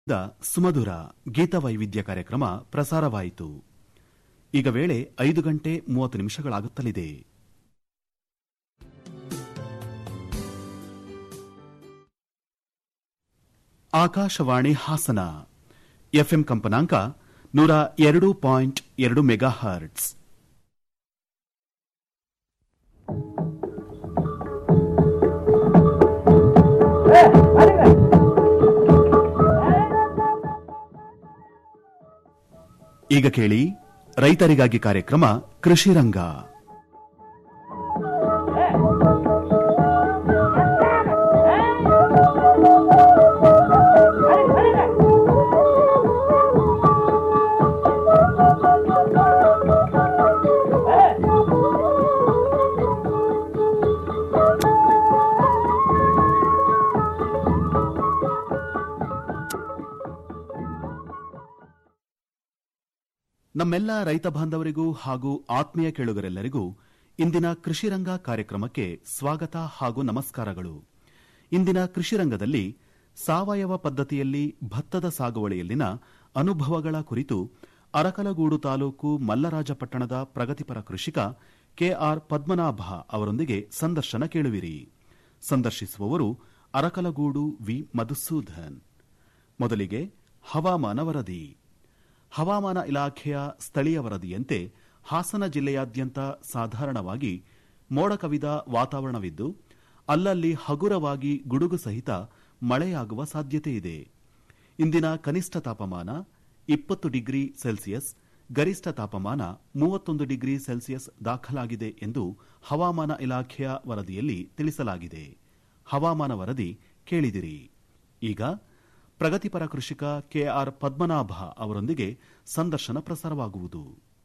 The ಸುಮಧುರ ಗೀತವೈವಿಧ್ಯ ಕಾರ್ಯಕ್ರಮ ಪ್ರಸಾರವಾಯಿತು ಈಗ ವೇಳೆ ಐದು ಗಂಟೆ ಮೂವತ್ತು ನಿಮಿಷಗಳಾಗುತ್ತಲಿದೆ ಆಕಾಶವಾಣಿ ಹಾಸನ ಎಫ್ಎಂ ಕಂಪನಾಂಕ ನೂರ ಎರಡು ಪಾಯಿಂಟ್ ಎರಡು ಮೆಗಾ ಹರ್ಟ್ಸ್ ಈಗ ಕೇಳಿ ರೈತರಿಗಾಗಿ ಕಾರ್ಯಕ್ರಮ ಕೃಷಿ ರಂಗ ನಮ್ಮೆಲ್ಲ ರೈತ ಬಾಂಧವರಿಗೂ ಹಾಗೂ ಆತ್ಮೀಯ ಕೇಳುಗರೆಲ್ಲರಿಗೂ ಇಂದಿನ ಕೃಷಿ ರಂಗ ಕಾರ್ಯಕ್ರಮಕ್ಕೆ ಸ್ವಾಗತ ಹಾಗೂ ನಮಸ್ಕಾರಗಳು ಇಂದಿನ ಕೃಷಿ ರಂಗದಲ್ಲಿ ಸಾವಯವ ಪದ್ಧತಿಯಲ್ಲಿ ಭತ್ತದ ಸಾಗುವಳಿಯಲ್ಲಿನ ಅನುಭವಗಳ ಕುರಿತು ಅರಕಲಗೂಡು ತಾಲೂಕು ಮಲ್ಲರಾಜಪಟ್ಟಣದ ಪ್ರಗತಿಪರ ಕೃಷಿಕ ಕೆಆರ್ ಪದ್ಮನಾಭ ಅವರೊಂದಿಗೆ ಸಂದರ್ಶನ ಕೇಳುವಿರಿ ಸಂದರ್ಶಿಸುವವರು ಅರಕಲಗೂಡು ವಿ ಮಧುಸೂದನ್ ಮೊದಲಿಗೆ ಹವಾಮಾನ ವರದಿ ಹವಾಮಾನ ಇಲಾಖೆಯ ಸ್ಥಳೀಯ ವರದಿಯಂತೆ ಹಾಸನ ಜಿಲ್ಲೆಯಾದ್ಯಂತ ಸಾಧಾರಣವಾಗಿ ಮೋಡ ಕವಿದ ವಾತಾವರಣವಿದ್ದು ಅಲ್ಲಲ್ಲಿ ಹಗುರವಾಗಿ ಗುಡುಗು ಸಹಿತ ಮಳೆಯಾಗುವ ಸಾಧ್ಯತೆಯಿದೆ ಇಂದಿನ ಕನಿಷ್ಠ ತಾಪಮಾನ ಇಪ್ಪತ್ತು ಡಿಗ್ರಿ ಸೆಲ್ಸಿಯಸ್ ಗರಿಷ್ಠ ತಾಪಮಾನ ಮೂವತ್ತೊಂದು ಡಿಗ್ರಿ ಸೆಲ್ಸಿಯಸ್ ದಾಖಲಾಗಿದೆ ಎಂದು ಹವಾಮಾನ ಇಲಾಖೆಯ ವರದಿಯಲ್ಲಿ ತಿಳಿಸಲಾಗಿದೆ ಹವಾಮಾನ ವರದಿ ಕೇಳಿದಿರಿ ಈಗ ಪ್ರಗತಿಪರ ಕೃಷಿಕ ಕೆಆರ್ ಪದ್ಮನಾಭ ಅವರೊಂದಿಗೆ ಸಂದರ್ಶನ ಪ್ರಸಾರವಾಗುವುದು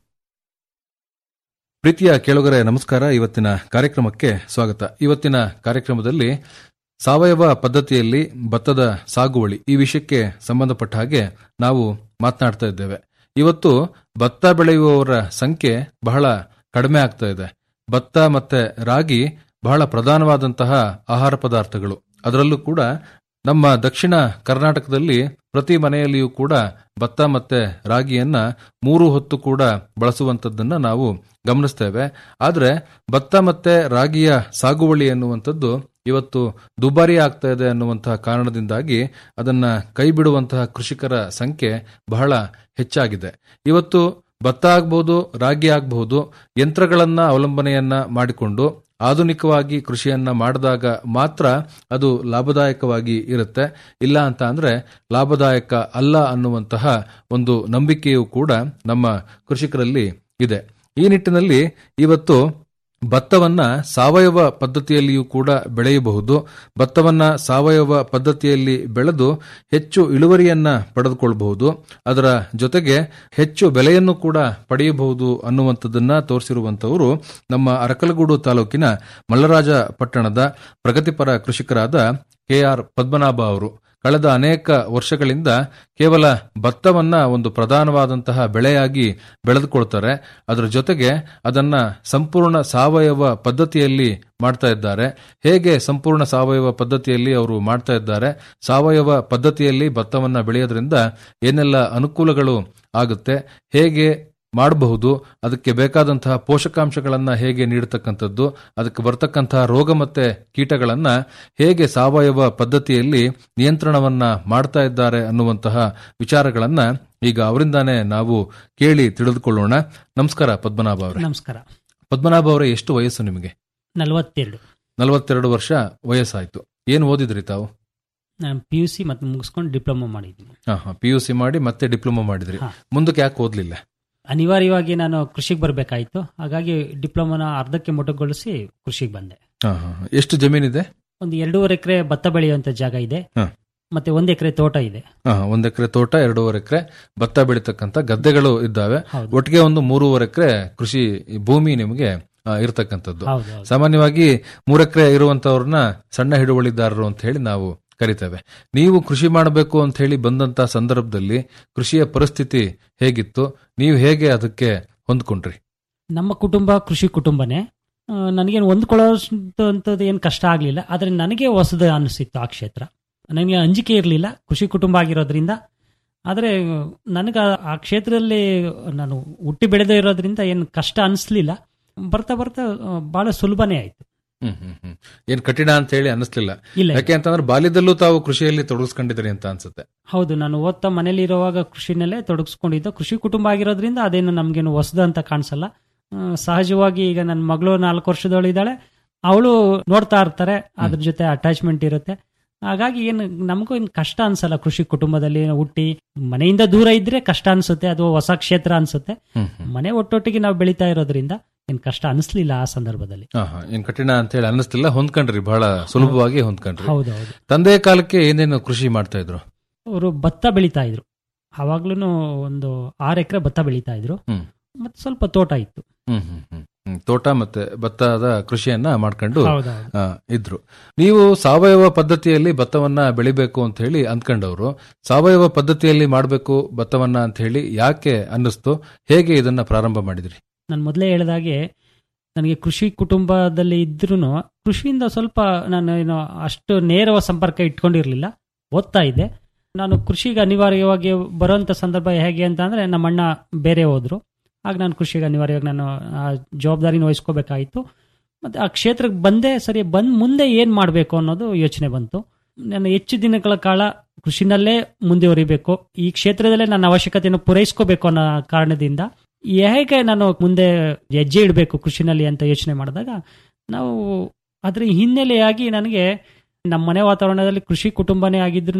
ಪ್ರೀತಿಯ ಕೇಳುಗರೆ ನಮಸ್ಕಾರ ಇವತ್ತಿನ ಕಾರ್ಯಕ್ರಮಕ್ಕೆ ಸ್ವಾಗತ ಇವತ್ತಿನ ಕಾರ್ಯಕ್ರಮದಲ್ಲಿ ಸಾವಯವ ಪದ್ಧತಿಯಲ್ಲಿ ಭತ್ತದ ಸಾಗುವಳಿ ಈ ವಿಷಯಕ್ಕೆ ಸಂಬಂಧಪಟ್ಟ ಹಾಗೆ ನಾವು ಮಾತನಾಡ್ತಾ ಇದ್ದೇವೆ ಇವತ್ತು ಭತ್ತ ಬೆಳೆಯುವವರ ಸಂಖ್ಯೆ ಬಹಳ ಕಡಿಮೆ ಆಗ್ತಾ ಇದೆ ಭತ್ತ ಮತ್ತೆ ರಾಗಿ ಬಹಳ ಪ್ರಧಾನವಾದಂತಹ ಆಹಾರ ಪದಾರ್ಥಗಳು ಅದರಲ್ಲೂ ಕೂಡ ನಮ್ಮ ದಕ್ಷಿಣ ಕರ್ನಾಟಕದಲ್ಲಿ ಪ್ರತಿ ಮನೆಯಲ್ಲಿಯೂ ಕೂಡ ಭತ್ತ ಮತ್ತೆ ರಾಗಿಯನ್ನ ಮೂರು ಹೊತ್ತು ಕೂಡ ಬಳಸುವಂತದ್ದನ್ನ ನಾವು ಗಮನಿಸ್ತೇವೆ ಆದರೆ ಭತ್ತ ಮತ್ತೆ ರಾಗಿಯ ಸಾಗುವಳಿ ಎನ್ನುವಂಥದ್ದು ಇವತ್ತು ದುಬಾರಿ ಆಗ್ತಾ ಇದೆ ಅನ್ನುವಂತಹ ಕಾರಣದಿಂದಾಗಿ ಅದನ್ನ ಕೈ ಬಿಡುವಂತಹ ಕೃಷಿಕರ ಸಂಖ್ಯೆ ಬಹಳ ಹೆಚ್ಚಾಗಿದೆ ಇವತ್ತು ಭತ್ತ ಆಗ್ಬಹುದು ರಾಗಿ ಆಗಬಹುದು ಯಂತ್ರಗಳನ್ನ ಅವಲಂಬನೆಯನ್ನ ಮಾಡಿಕೊಂಡು ಆಧುನಿಕವಾಗಿ ಕೃಷಿಯನ್ನ ಮಾಡಿದಾಗ ಮಾತ್ರ ಅದು ಲಾಭದಾಯಕವಾಗಿ ಇರುತ್ತೆ ಇಲ್ಲ ಅಂತ ಅಂದ್ರೆ ಲಾಭದಾಯಕ ಅಲ್ಲ ಅನ್ನುವಂತಹ ಒಂದು ನಂಬಿಕೆಯೂ ಕೂಡ ನಮ್ಮ ಕೃಷಿಕರಲ್ಲಿ ಇದೆ ಈ ನಿಟ್ಟಿನಲ್ಲಿ ಇವತ್ತು ಭತ್ತವನ್ನ ಸಾವಯವ ಪದ್ಧತಿಯಲ್ಲಿಯೂ ಕೂಡ ಬೆಳೆಯಬಹುದು ಭತ್ತವನ್ನ ಸಾವಯವ ಪದ್ಧತಿಯಲ್ಲಿ ಬೆಳೆದು ಹೆಚ್ಚು ಇಳುವರಿಯನ್ನ ಪಡೆದುಕೊಳ್ಳಬಹುದು ಅದರ ಜೊತೆಗೆ ಹೆಚ್ಚು ಬೆಲೆಯನ್ನು ಕೂಡ ಪಡೆಯಬಹುದು ಅನ್ನುವಂಥದ್ದನ್ನ ತೋರಿಸಿರುವಂತವರು ನಮ್ಮ ಅರಕಲಗೂಡು ತಾಲೂಕಿನ ಮಲ್ಲರಾಜ ಪಟ್ಟಣದ ಪ್ರಗತಿಪರ ಕೃಷಿಕರಾದ ಕೆಆರ್ ಪದ್ಮನಾಭ ಅವರು ಕಳೆದ ಅನೇಕ ವರ್ಷಗಳಿಂದ ಕೇವಲ ಭತ್ತವನ್ನ ಒಂದು ಪ್ರಧಾನವಾದಂತಹ ಬೆಳೆಯಾಗಿ ಬೆಳೆದುಕೊಳ್ತಾರೆ ಅದರ ಜೊತೆಗೆ ಅದನ್ನ ಸಂಪೂರ್ಣ ಸಾವಯವ ಪದ್ಧತಿಯಲ್ಲಿ ಮಾಡ್ತಾ ಇದ್ದಾರೆ ಹೇಗೆ ಸಂಪೂರ್ಣ ಸಾವಯವ ಪದ್ಧತಿಯಲ್ಲಿ ಅವರು ಮಾಡ್ತಾ ಇದ್ದಾರೆ ಸಾವಯವ ಪದ್ಧತಿಯಲ್ಲಿ ಭತ್ತವನ್ನ ಬೆಳೆಯೋದ್ರಿಂದ ಏನೆಲ್ಲ ಅನುಕೂಲಗಳು ಆಗುತ್ತೆ ಹೇಗೆ ಮಾಡಬಹುದು ಅದಕ್ಕೆ ಬೇಕಾದಂತಹ ಪೋಷಕಾಂಶಗಳನ್ನ ಹೇಗೆ ನೀಡತಕ್ಕಂಥದ್ದು ಅದಕ್ಕೆ ಬರ್ತಕ್ಕಂತಹ ರೋಗ ಮತ್ತೆ ಕೀಟಗಳನ್ನ ಹೇಗೆ ಸಾವಯವ ಪದ್ಧತಿಯಲ್ಲಿ ನಿಯಂತ್ರಣವನ್ನ ಮಾಡ್ತಾ ಇದ್ದಾರೆ ಅನ್ನುವಂತಹ ವಿಚಾರಗಳನ್ನ ಈಗ ಅವರಿಂದಾನೇ ನಾವು ಕೇಳಿ ತಿಳಿದುಕೊಳ್ಳೋಣ ನಮಸ್ಕಾರ ಪದ್ಮನಾಭ ಅವರೇ ನಮಸ್ಕಾರ ಪದ್ಮನಾಭ ಅವರೇ ಎಷ್ಟು ವಯಸ್ಸು ನಿಮಗೆ ನಲವತ್ತೆರಡು ನಲವತ್ತೆರಡು ವರ್ಷ ವಯಸ್ಸಾಯ್ತು ಏನು ಓದಿದ್ರಿ ತಾವು ನಾನು ಪಿ ಯು ಸಿ ಮತ್ತೆ ಮುಗಿಸ್ಕೊಂಡು ಡಿಪ್ಲೊಮಾ ಮಾಡಿದ್ದೀನಿ ಪಿ ಯು ಸಿ ಮಾಡಿ ಮತ್ತೆ ಡಿಪ್ಲೊಮಾ ಮಾಡಿದ್ರಿ ಹಾ. ಮುಂದಕ್ಕೆ ಯಾಕೆ ಓದ್ಲಿಲ್ಲ ಅನಿವಾರ್ಯವಾಗಿ ನಾನು ಕೃಷಿಗೆ ಬರಬೇಕಾಯಿತು ಹಾಗಾಗಿ ಡಿಪ್ಲೊಮಾನ ಅರ್ಧಕ್ಕೆ ಮೊಟಕುಗೊಳಿಸಿ ಕೃಷಿಗೆ ಬಂದೆ ಹಾ, ಹಾ, ಹಾ. ಎಷ್ಟು ಜಮೀನಿದೆ ಒಂದು ಎರಡೂವರೆ ಎಕರೆ ಭತ್ತ ಬೆಳೆಯುವಂತ ಜಾಗ ಇದೆ ಹಾ. ಮತ್ತೆ ಒಂದು ಎಕರೆ ತೋಟ ಇದೆ ಹಾ, ಒಂದ್ ಎಕರೆ ತೋಟ ಎರಡೂವರೆ ಎಕರೆ ಭತ್ತ ಬೆಳೀತಕ್ಕಂತ ಗದ್ದೆಗಳು ಇದ್ದಾವೆ ಹೌದು. ಒಟ್ಟಿಗೆ ಒಂದು ಮೂರುವರೆ ಎಕರೆ ಕೃಷಿ ಭೂಮಿ ನಿಮಗೆ ಆ, ಇರತಕ್ಕಂಥದ್ದು ಹೌದು ಹೌದು ಸಾಮಾನ್ಯವಾಗಿ ಮೂರೆಕರೆ ಇರುವಂತವ್ರನ್ನ ಸಣ್ಣ ಹಿಡುವಳಿದಾರರು ಅಂತ ಹೇಳಿ ನಾವು ಕರಿತೇವೆ ನೀವು ಕೃಷಿ ಮಾಡಬೇಕು ಅಂತ ಹೇಳಿ ಬಂದಂತ ಸಂದರ್ಭದಲ್ಲಿ ಕೃಷಿಯ ಪರಿಸ್ಥಿತಿ ಹೇಗಿತ್ತು ನೀವು ಹೇಗೆ ಅದಕ್ಕೆ ಹೊಂದ್ಕೊಂಡ್ರಿ ನಮ್ಮ ಕುಟುಂಬ ಕೃಷಿ ಕುಟುಂಬನೇ ಆ, ನನಗೇನು ಹೊಂದ್ಕೊಳ್ಳೋಂಥದ್ದು ಏನು ಕಷ್ಟ ಆಗಲಿಲ್ಲ ಆದರೆ ನನಗೆ ಹೊಸದು ಅನಿಸಿತ್ತು ಆ ಕ್ಷೇತ್ರ ನನಗೆ ಅಂಜಿಕೆ ಇರಲಿಲ್ಲ ಕೃಷಿ ಕುಟುಂಬ ಆಗಿರೋದ್ರಿಂದ ಆದರೆ ನನಗೆ ಆ- ಆ ಕ್ಷೇತ್ರದಲ್ಲಿ ನಾನು ಹುಟ್ಟಿ ಬೆಳೆದೇ ಇರೋದ್ರಿಂದ ಏನು ಕಷ್ಟ ಅನಿಸ್ಲಿಲ್ಲ ಬರ್ತಾ ಬರ್ತಾ ಆ, ಬಹಳ ಸುಲಭನೇ ಆಯ್ತು ಹ್ಮ್ ಹ್ಮ್ ಹ್ಮ್ ಏನ್ ಕಠಿಣ ಅಂತ ಹೇಳಿ ಅನಿಸ್ಲಿಲ್ಲ ಇಲ್ಲ ಯಾಕೆ ಅಂತಂದ್ರೆ ಬಾಲ್ಯದಲ್ಲೂ ತಾವು ಕೃಷಿಯಲ್ಲಿ ತೊಡಗಿಸ್ಕೊಂಡಿದ್ರಿ ಅಂತ ಅನ್ಸುತ್ತೆ ಹೌದು ನಾನು ಓದ್ತಾ ಮನೇಲಿ ಇರುವಾಗ ಕೃಷಿನಲ್ಲೇ ತೊಡಗಿಸ್ಕೊಂಡಿದ್ದೆ ಕೃಷಿ ಕುಟುಂಬ ಆಗಿರೋದ್ರಿಂದ ಅದೇನು ನಮ್ಗೇನು ಹೊಸದು ಅಂತ ಕಾಣಿಸಲ್ಲ ಆ, ಸಹಜವಾಗಿ ಈಗ ನನ್ನ ಮಗಳು ನಾಲ್ಕು ವರ್ಷದವಳು ಇದ್ದಾಳೆ ಅವಳು ನೋಡ್ತಾ ಇರ್ತಾರೆ ಅದ್ರ ಜೊತೆ ಅಟ್ಯಾಚ್ಮೆಂಟ್ ಇರುತ್ತೆ ಹಾಗಾಗಿ ಏನು ನಮಗೂ ಏನು ಕಷ್ಟ ಅನ್ಸಲ್ಲ ಕೃಷಿ ಕುಟುಂಬದಲ್ಲಿ ಹುಟ್ಟಿ ಮನೆಯಿಂದ ದೂರ ಇದ್ರೆ ಕಷ್ಟ ಅನ್ಸುತ್ತೆ ಅದು ಹೊಸ ಕ್ಷೇತ್ರ ಅನ್ಸುತ್ತೆ ಹ್ಮ್ ಹ್ಮ್ ಮನೆ ಒಟ್ಟೊಟ್ಟಿಗೆ ನಾವು ಬೆಳೀತಾ ಇರೋದ್ರಿಂದ ಏನು ಕಷ್ಟ ಅನಿಸ್ಲಿಲ್ಲ ಆ ಸಂದರ್ಭದಲ್ಲಿ ಹಾ ಹಾ ಏನ್ ಕಠಿಣ ಅಂತ ಹೇಳಿ ಅನ್ನಿಸ್ತಿಲ್ಲ ಹೊಂದ್ಕೊಂಡ್ರಿ ಬಹಳ ಸುಲಭವಾಗಿ ಹೊಂದ್ಕೊಂಡ್ರಿ ಹೌದು ಹೌದು ತಂದೆ ಕಾಲಕ್ಕೆ ಏನೇನು ಕೃಷಿ ಮಾಡ್ತಾ ಇದ್ರು ಅವರು ಭತ್ತ ಬೆಳೀತಾ ಇದ್ರು ಅವಾಗ್ಲೂ ಒಂದು ಆರು ಎಕರೆ ಭತ್ತ ಬೆಳೀತಾ ಇದ್ರು ಹ್ಮ್. ಮತ್ತೆ ಸ್ವಲ್ಪ ತೋಟ ಇತ್ತು ಹ್ಮ್ ಹ್ಮ್ ಹ್ಮ್ ಹ್ಮ್. ತೋಟ ಮತ್ತೆ ಭತ್ತದ ಕೃಷಿಯನ್ನ ಮಾಡ್ಕೊಂಡು ಹೌದೌದು ಆ, ಇದ್ರು ನೀವು ಸಾವಯವ ಪದ್ಧತಿಯಲ್ಲಿ ಭತ್ತವನ್ನ ಬೆಳಿಬೇಕು ಅಂತ ಹೇಳಿ ಅಂದ್ಕೊಂಡವರು ಸಾವಯವ ಪದ್ಧತಿಯಲ್ಲಿ ಮಾಡಬೇಕು ಭತ್ತವನ್ನ ಅಂತ ಹೇಳಿ ಯಾಕೆ ಅನ್ನಿಸ್ತು ಹೇಗೆ ಇದನ್ನ ಪ್ರಾರಂಭ ಮಾಡಿದ್ರಿ ನಾನು ಮೊದಲೇ ಹೇಳಿದಾಗೆ ನನಗೆ ಕೃಷಿ ಕುಟುಂಬದಲ್ಲಿ ಇದ್ರೂ ಕೃಷಿಯಿಂದ ಸ್ವಲ್ಪ ನಾನು ಏನು ಅಷ್ಟು ನೇರ ಸಂಪರ್ಕ ಇಟ್ಕೊಂಡಿರಲಿಲ್ಲ ಓದ್ತಾ ಇದ್ದೆ ನಾನು ಕೃಷಿಗೆ ಅನಿವಾರ್ಯವಾಗಿ ಬರುವಂಥ ಸಂದರ್ಭ ಹೇಗೆ ಅಂತ ಅಂದರೆ ನಮ್ಮ ಅಣ್ಣ ಬೇರೆ ಹೋದ್ರು ಆಗ ನಾನು ಕೃಷಿಗೆ ಅನಿವಾರ್ಯವಾಗಿ ನಾನು ಆ ಜವಾಬ್ದಾರಿನ ವಹಿಸ್ಕೋಬೇಕಾಯಿತು ಮತ್ತು ಆ ಕ್ಷೇತ್ರಕ್ಕೆ ಬಂದೆ ಸರಿ ಬಂದು ಮುಂದೆ ಏನು ಮಾಡಬೇಕು ಅನ್ನೋದು ಯೋಚನೆ ಬಂತು ನಾನು ಹೆಚ್ಚು ದಿನಗಳ ಕಾಲ ಕೃಷಿನಲ್ಲೇ ಮುಂದುವರಿಬೇಕು ಈ ಕ್ಷೇತ್ರದಲ್ಲೇ ನನ್ನ ಅವಶ್ಯಕತೆಯನ್ನು ಪೂರೈಸ್ಕೋಬೇಕು ಅನ್ನೋ ಕಾರಣದಿಂದ ಹೇಗೆ ನಾನು ಮುಂದೆ ಹೆಜ್ಜೆ ಇಡಬೇಕು ಕೃಷಿನಲ್ಲಿ ಅಂತ ಯೋಚನೆ ಮಾಡಿದಾಗ ನಾವು ಅದರ ಹಿನ್ನೆಲೆಯಾಗಿ ನನಗೆ ನಮ್ಮ ಮನೆ ವಾತಾವರಣದಲ್ಲಿ ಕೃಷಿ ಕುಟುಂಬನೇ ಆಗಿದ್ರು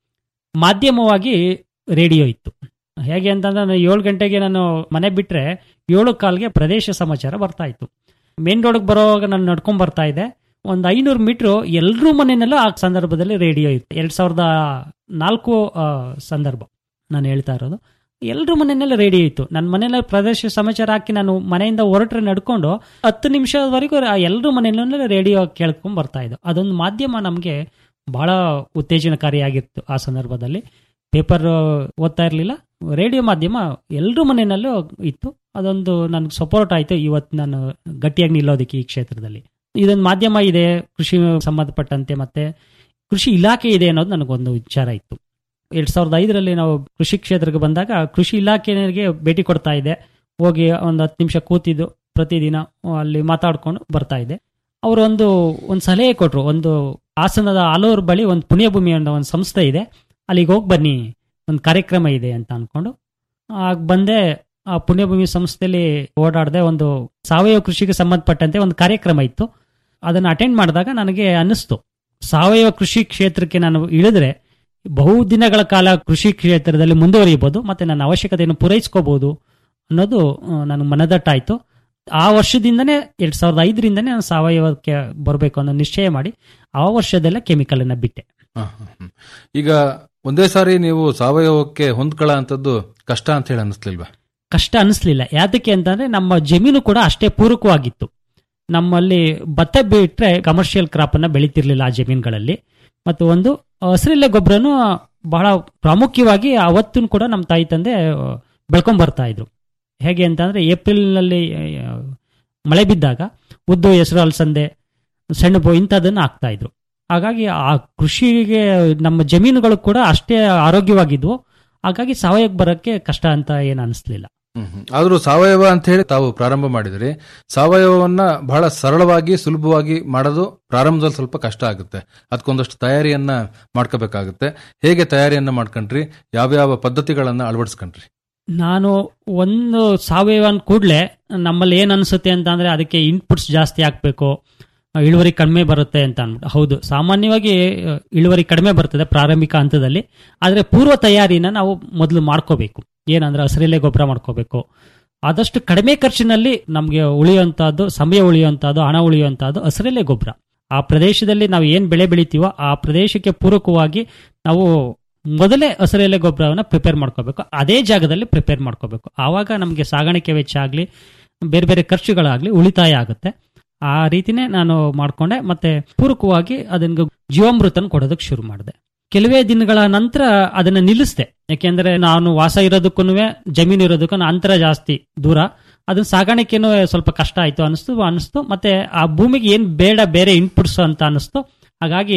ಮಾಧ್ಯಮವಾಗಿ ರೇಡಿಯೋ ಇತ್ತು ಹೇಗೆ ಅಂತಂದ್ರೆ ನಾನು ಏಳು ಗಂಟೆಗೆ ನಾನು ಮನೆ ಬಿಟ್ಟರೆ ಏಳು ಕಾಲ್ಗೆ ಪ್ರದೇಶ ಸಮಾಚಾರ ಬರ್ತಾ ಇತ್ತು ಮೇನ್ ರೋಡ್ಗೆ ಬರೋವಾಗ ನಾನು ನಡ್ಕೊಂಡ್ ಬರ್ತಾ ಇದ್ದೆ ಒಂದು ಐನೂರು ಮೀಟ್ರು ಎಲ್ಲರೂ ಮನೆಯಲ್ಲೂ ಆ ಸಂದರ್ಭದಲ್ಲಿ ರೇಡಿಯೋ ಇತ್ತು ಎರಡು ಸಾವಿರದ ನಾಲ್ಕು ಆ, ಸಂದರ್ಭ ನಾನು ಹೇಳ್ತಾ ಇರೋದು ಎಲ್ಲರ ಮನೆಯಲ್ಲ ರೇಡಿಯೋ ಇತ್ತು ನನ್ನ ಮನೆಯಲ್ಲಿ ಪ್ರದೇಶ ಸಮಾಚಾರ ಹಾಕಿ ನಾನು ಮನೆಯಿಂದ ಹೊರಟ್ರೆ ನಡ್ಕೊಂಡು ಹತ್ತು ನಿಮಿಷದವರೆಗೂ ಎಲ್ಲರ ಮನೆಯಲ್ಲೂ ರೇಡಿಯೋ ಕೇಳ್ಕೊಂಡ್ ಬರ್ತಾ ಇದ್ದು ಅದೊಂದು ಮಾಧ್ಯಮ ನಮಗೆ ಬಹಳ ಉತ್ತೇಜನಕಾರಿಯಾಗಿತ್ತು ಆ ಸಂದರ್ಭದಲ್ಲಿ ಪೇಪರ್ ಓದ್ತಾ ಇರಲಿಲ್ಲ ರೇಡಿಯೋ ಮಾಧ್ಯಮ ಎಲ್ಲರ ಮನೆಯಲ್ಲೂ ಇತ್ತು ಅದೊಂದು ನನಗೆ ಸಪೋರ್ಟ್ ಆಯಿತು ಇವತ್ತು ನಾನು ಗಟ್ಟಿಯಾಗಿ ನಿಲ್ಲೋದಕ್ಕೆ ಈ ಕ್ಷೇತ್ರದಲ್ಲಿ ಇದೊಂದು ಮಾಧ್ಯಮ ಇದೆ ಕೃಷಿ ಸಂಬಂಧಪಟ್ಟಂತೆ ಮತ್ತೆ ಕೃಷಿ ಇಲಾಖೆ ಇದೆ ಅನ್ನೋದು ನನಗೊಂದು ವಿಚಾರ ಇತ್ತು ಎರಡ್ ಸಾವಿರದ ಐದರಲ್ಲಿ ನಾವು ಕೃಷಿ ಕ್ಷೇತ್ರಕ್ಕೆ ಬಂದಾಗ ಕೃಷಿ ಇಲಾಖೆಗೆ ಭೇಟಿ ಕೊಡ್ತಾ ಇದ್ದೆ ಹೋಗಿ ಒಂದು ಹತ್ತು ನಿಮಿಷ ಕೂತಿದ್ದು ಪ್ರತಿದಿನ ಅಲ್ಲಿ ಮಾತಾಡ್ಕೊಂಡು ಬರ್ತಾ ಇದ್ದೆ ಅವರು ಒಂದು ಒಂದು ಸಲಹೆ ಕೊಟ್ಟರು ಒಂದು ಹಾಸನದ ಆಲೂರು ಬಳಿ ಒಂದು ಪುಣ್ಯಭೂಮಿ ಅನ್ನೋ ಒಂದು ಸಂಸ್ಥೆ ಇದೆ ಅಲ್ಲಿಗೆ ಹೋಗಿ ಬನ್ನಿ ಒಂದು ಕಾರ್ಯಕ್ರಮ ಇದೆ ಅಂತ ಅನ್ಕೊಂಡು ಆಗ ಬಂದೆ ಆ ಪುಣ್ಯಭೂಮಿ ಸಂಸ್ಥೆಯಲ್ಲಿ ಓಡಾಡದೆ ಒಂದು ಸಾವಯವ ಕೃಷಿಗೆ ಸಂಬಂಧಪಟ್ಟಂತೆ ಒಂದು ಕಾರ್ಯಕ್ರಮ ಇತ್ತು ಅದನ್ನು ಅಟೆಂಡ್ ಮಾಡಿದಾಗ ನನಗೆ ಅನ್ನಿಸ್ತು ಸಾವಯವ ಕೃಷಿ ಕ್ಷೇತ್ರಕ್ಕೆ ನಾನು ಇಳಿದ್ರೆ ಬಹು ದಿನಗಳ ಕಾಲ ಕೃಷಿ ಕ್ಷೇತ್ರದಲ್ಲಿ ಮುಂದುವರಿಯಬಹುದು ಮತ್ತೆ ನನ್ನ ಅವಶ್ಯಕತೆಯನ್ನು ಪೂರೈಸ್ಕೋಬಹುದು ಅನ್ನೋದು ಆ, ನನಗೆ ಮನದಟ್ಟಾಯಿತು ಆ ವರ್ಷದಿಂದನೇ ಎರಡ್ ಸಾವಿರದ ಐದರಿಂದನೇ ನಾನು ಸಾವಯವಕ್ಕೆ ಬರಬೇಕು ಅನ್ನೋ ನಿಶ್ಚಯ ಮಾಡಿ ಆ ವರ್ಷದಲ್ಲೇ ಕೆಮಿಕಲ್ ಅನ್ನ ಬಿಟ್ಟೆ ಹ, ಹ, ಹ. ಈಗ ಒಂದೇ ಸಾರಿ ನೀವು ಸಾವಯವಕ್ಕೆ ಹೊಂದ್ಕೊಳ್ಳೋ ಅಂತದ್ದು ಕಷ್ಟ ಅಂತ ಹೇಳಿ ಅನ್ನಿಸ್ಲಿಲ್ವಾ ಕಷ್ಟ ಅನಿಸ್ಲಿಲ್ಲ ಯಾತಕ್ಕೆ ಅಂತಂದ್ರೆ ನಮ್ಮ ಜಮೀನು ಕೂಡ ಅಷ್ಟೇ ಪೂರಕವಾಗಿತ್ತು ನಮ್ಮಲ್ಲಿ ಭತ್ತ ಬಿಟ್ರೆ ಕಮರ್ಷಿಯಲ್ ಕ್ರಾಪ್ ಅನ್ನ ಬೆಳಿತಿರ್ಲಿಲ್ಲ ಆ ಜಮೀನುಗಳಲ್ಲಿ ಮತ್ತು ಒಂದು ಹಸಿರೆಲೆ ಗೊಬ್ಬರನು ಬಹಳ ಪ್ರಾಮುಖ್ಯವಾಗಿ ಅವತ್ತು ಕೂಡ ನಮ್ಮ ತಾಯಿ ತಂದೆ ಬೆಳ್ಕೊಂಡ್ ಬರ್ತಾ ಇದ್ರು ಹೇಗೆ ಅಂತಂದ್ರೆ ಏಪ್ರಿಲ್ನಲ್ಲಿ ಆ, ಮಳೆ ಬಿದ್ದಾಗ ಉದ್ದು ಹೆಸರು ಅಲಸಂದೆ ಸೆಣಬು ಇಂಥದನ್ನು ಹಾಕ್ತಾ ಇದ್ರು ಹಾಗಾಗಿ ಆ ಕೃಷಿಗೆ ನಮ್ಮ ಜಮೀನುಗಳು ಕೂಡ ಅಷ್ಟೇ ಆರೋಗ್ಯವಾಗಿದ್ವು ಹಾಗಾಗಿ ಸಾವಯವಕ್ಕೆ ಬರೋಕ್ಕೆ ಕಷ್ಟ ಅಂತ ಏನು ಅನಿಸ್ಲಿಲ್ಲ ಹ್ಮ್, ಹ್ಮ್. ಆದ್ರೂ ಸಾವಯವ ಅಂತ ಹೇಳಿ ತಾವು ಪ್ರಾರಂಭ ಮಾಡಿದ್ರಿ ಸಾವಯವವನ್ನ ಬಹಳ ಸರಳವಾಗಿ ಸುಲಭವಾಗಿ ಮಾಡೋದು ಪ್ರಾರಂಭದಲ್ಲಿ ಸ್ವಲ್ಪ ಕಷ್ಟ ಆಗುತ್ತೆ ಅದಕ್ಕೊಂದಷ್ಟು ತಯಾರಿಯನ್ನ ಮಾಡ್ಕೋಬೇಕಾಗುತ್ತೆ ಹೇಗೆ ತಯಾರಿಯನ್ನ ಮಾಡ್ಕೊಂಡ್ರಿ ಯಾವ್ಯಾವ ಪದ್ಧತಿಗಳನ್ನ ಅಳವಡಿಸ್ಕೊಂಡ್ರಿ ನಾನು ಒಂದು ಸಾವಯವ ಅಂದ ಕೂಡಲೇ ನಮ್ಮಲ್ಲಿ ಏನು ಅನಿಸುತ್ತೆ ಅಂತ ಅಂದ್ರೆ ಅದಕ್ಕೆ ಇನ್ಪುಟ್ಸ್ ಜಾಸ್ತಿ ಹಾಕಬೇಕು ಇಳುವರಿ ಕಡಿಮೆ ಬರುತ್ತೆ ಅಂತ ಅಂದ್ಬಿಟ್ಟು ಹೌದು ಸಾಮಾನ್ಯವಾಗಿ ಆ, ಇಳುವರಿ ಕಡಿಮೆ ಬರ್ತದೆ ಪ್ರಾರಂಭಿಕ ಹಂತದಲ್ಲಿ ಆದರೆ ಪೂರ್ವ ತಯಾರಿನ ನಾವು ಮೊದಲು ಮಾಡ್ಕೋಬೇಕು ಏನಂದ್ರೆ ಹಸಿರೆಲೆ ಗೊಬ್ಬರ ಮಾಡ್ಕೋಬೇಕು ಆದಷ್ಟು ಕಡಿಮೆ ಖರ್ಚಿನಲ್ಲಿ ನಮಗೆ ಉಳಿಯುವಂತಹದ್ದು ಸಮಯ ಉಳಿಯುವಂತಹದ್ದು ಹಣ ಉಳಿಯುವಂತಹದ್ದು ಹಸಿರೆಲೆ ಗೊಬ್ಬರ ಆ ಪ್ರದೇಶದಲ್ಲಿ ನಾವು ಏನು ಬೆಳೆ ಬೆಳಿತೀವೋ ಆ ಪ್ರದೇಶಕ್ಕೆ ಪೂರಕವಾಗಿ ನಾವು ಮೊದಲೇ ಹಸಿರೆಲೆ ಗೊಬ್ಬರವನ್ನ ಪ್ರಿಪೇರ್ ಮಾಡ್ಕೋಬೇಕು ಅದೇ ಜಾಗದಲ್ಲಿ ಪ್ರಿಪೇರ್ ಮಾಡ್ಕೋಬೇಕು ಆವಾಗ ನಮಗೆ ಸಾಗಾಣಿಕೆ ವೆಚ್ಚ ಆಗಲಿ ಬೇರೆ ಬೇರೆ ಖರ್ಚುಗಳಾಗಲಿ ಉಳಿತಾಯ ಆಗುತ್ತೆ ಆ ರೀತಿನೇ ನಾನು ಮಾಡ್ಕೊಂಡೆ ಮತ್ತೆ ಪೂರಕವಾಗಿ ಅದನ್ನ ಜೀವಾಮೃತನ ಕೊಡೋದಕ್ಕೆ ಶುರು ಮಾಡಿದೆ ಕೆಲವೇ ದಿನಗಳ ನಂತರ ಅದನ್ನ ನಿಲ್ಲಿಸಿದೆ ಯಾಕೆಂದ್ರೆ ನಾನು ವಾಸ ಇರೋದಕ್ಕೂ ಜಮೀನು ಇರೋದಕ್ಕೂ ಅಂತರ ಜಾಸ್ತಿ ದೂರ ಅದನ್ನ ಸಾಗಾಣಿಕೆನೂ ಸ್ವಲ್ಪ ಕಷ್ಟ ಆಯ್ತು ಅನಿಸ್ತು ಅನಿಸ್ತು ಮತ್ತೆ ಆ ಭೂಮಿಗೆ ಏನ್ ಬೇಡ ಬೇರೆ ಇನ್ಪುಟ್ಸ್ ಅಂತ ಅನಿಸ್ತು ಹಾಗಾಗಿ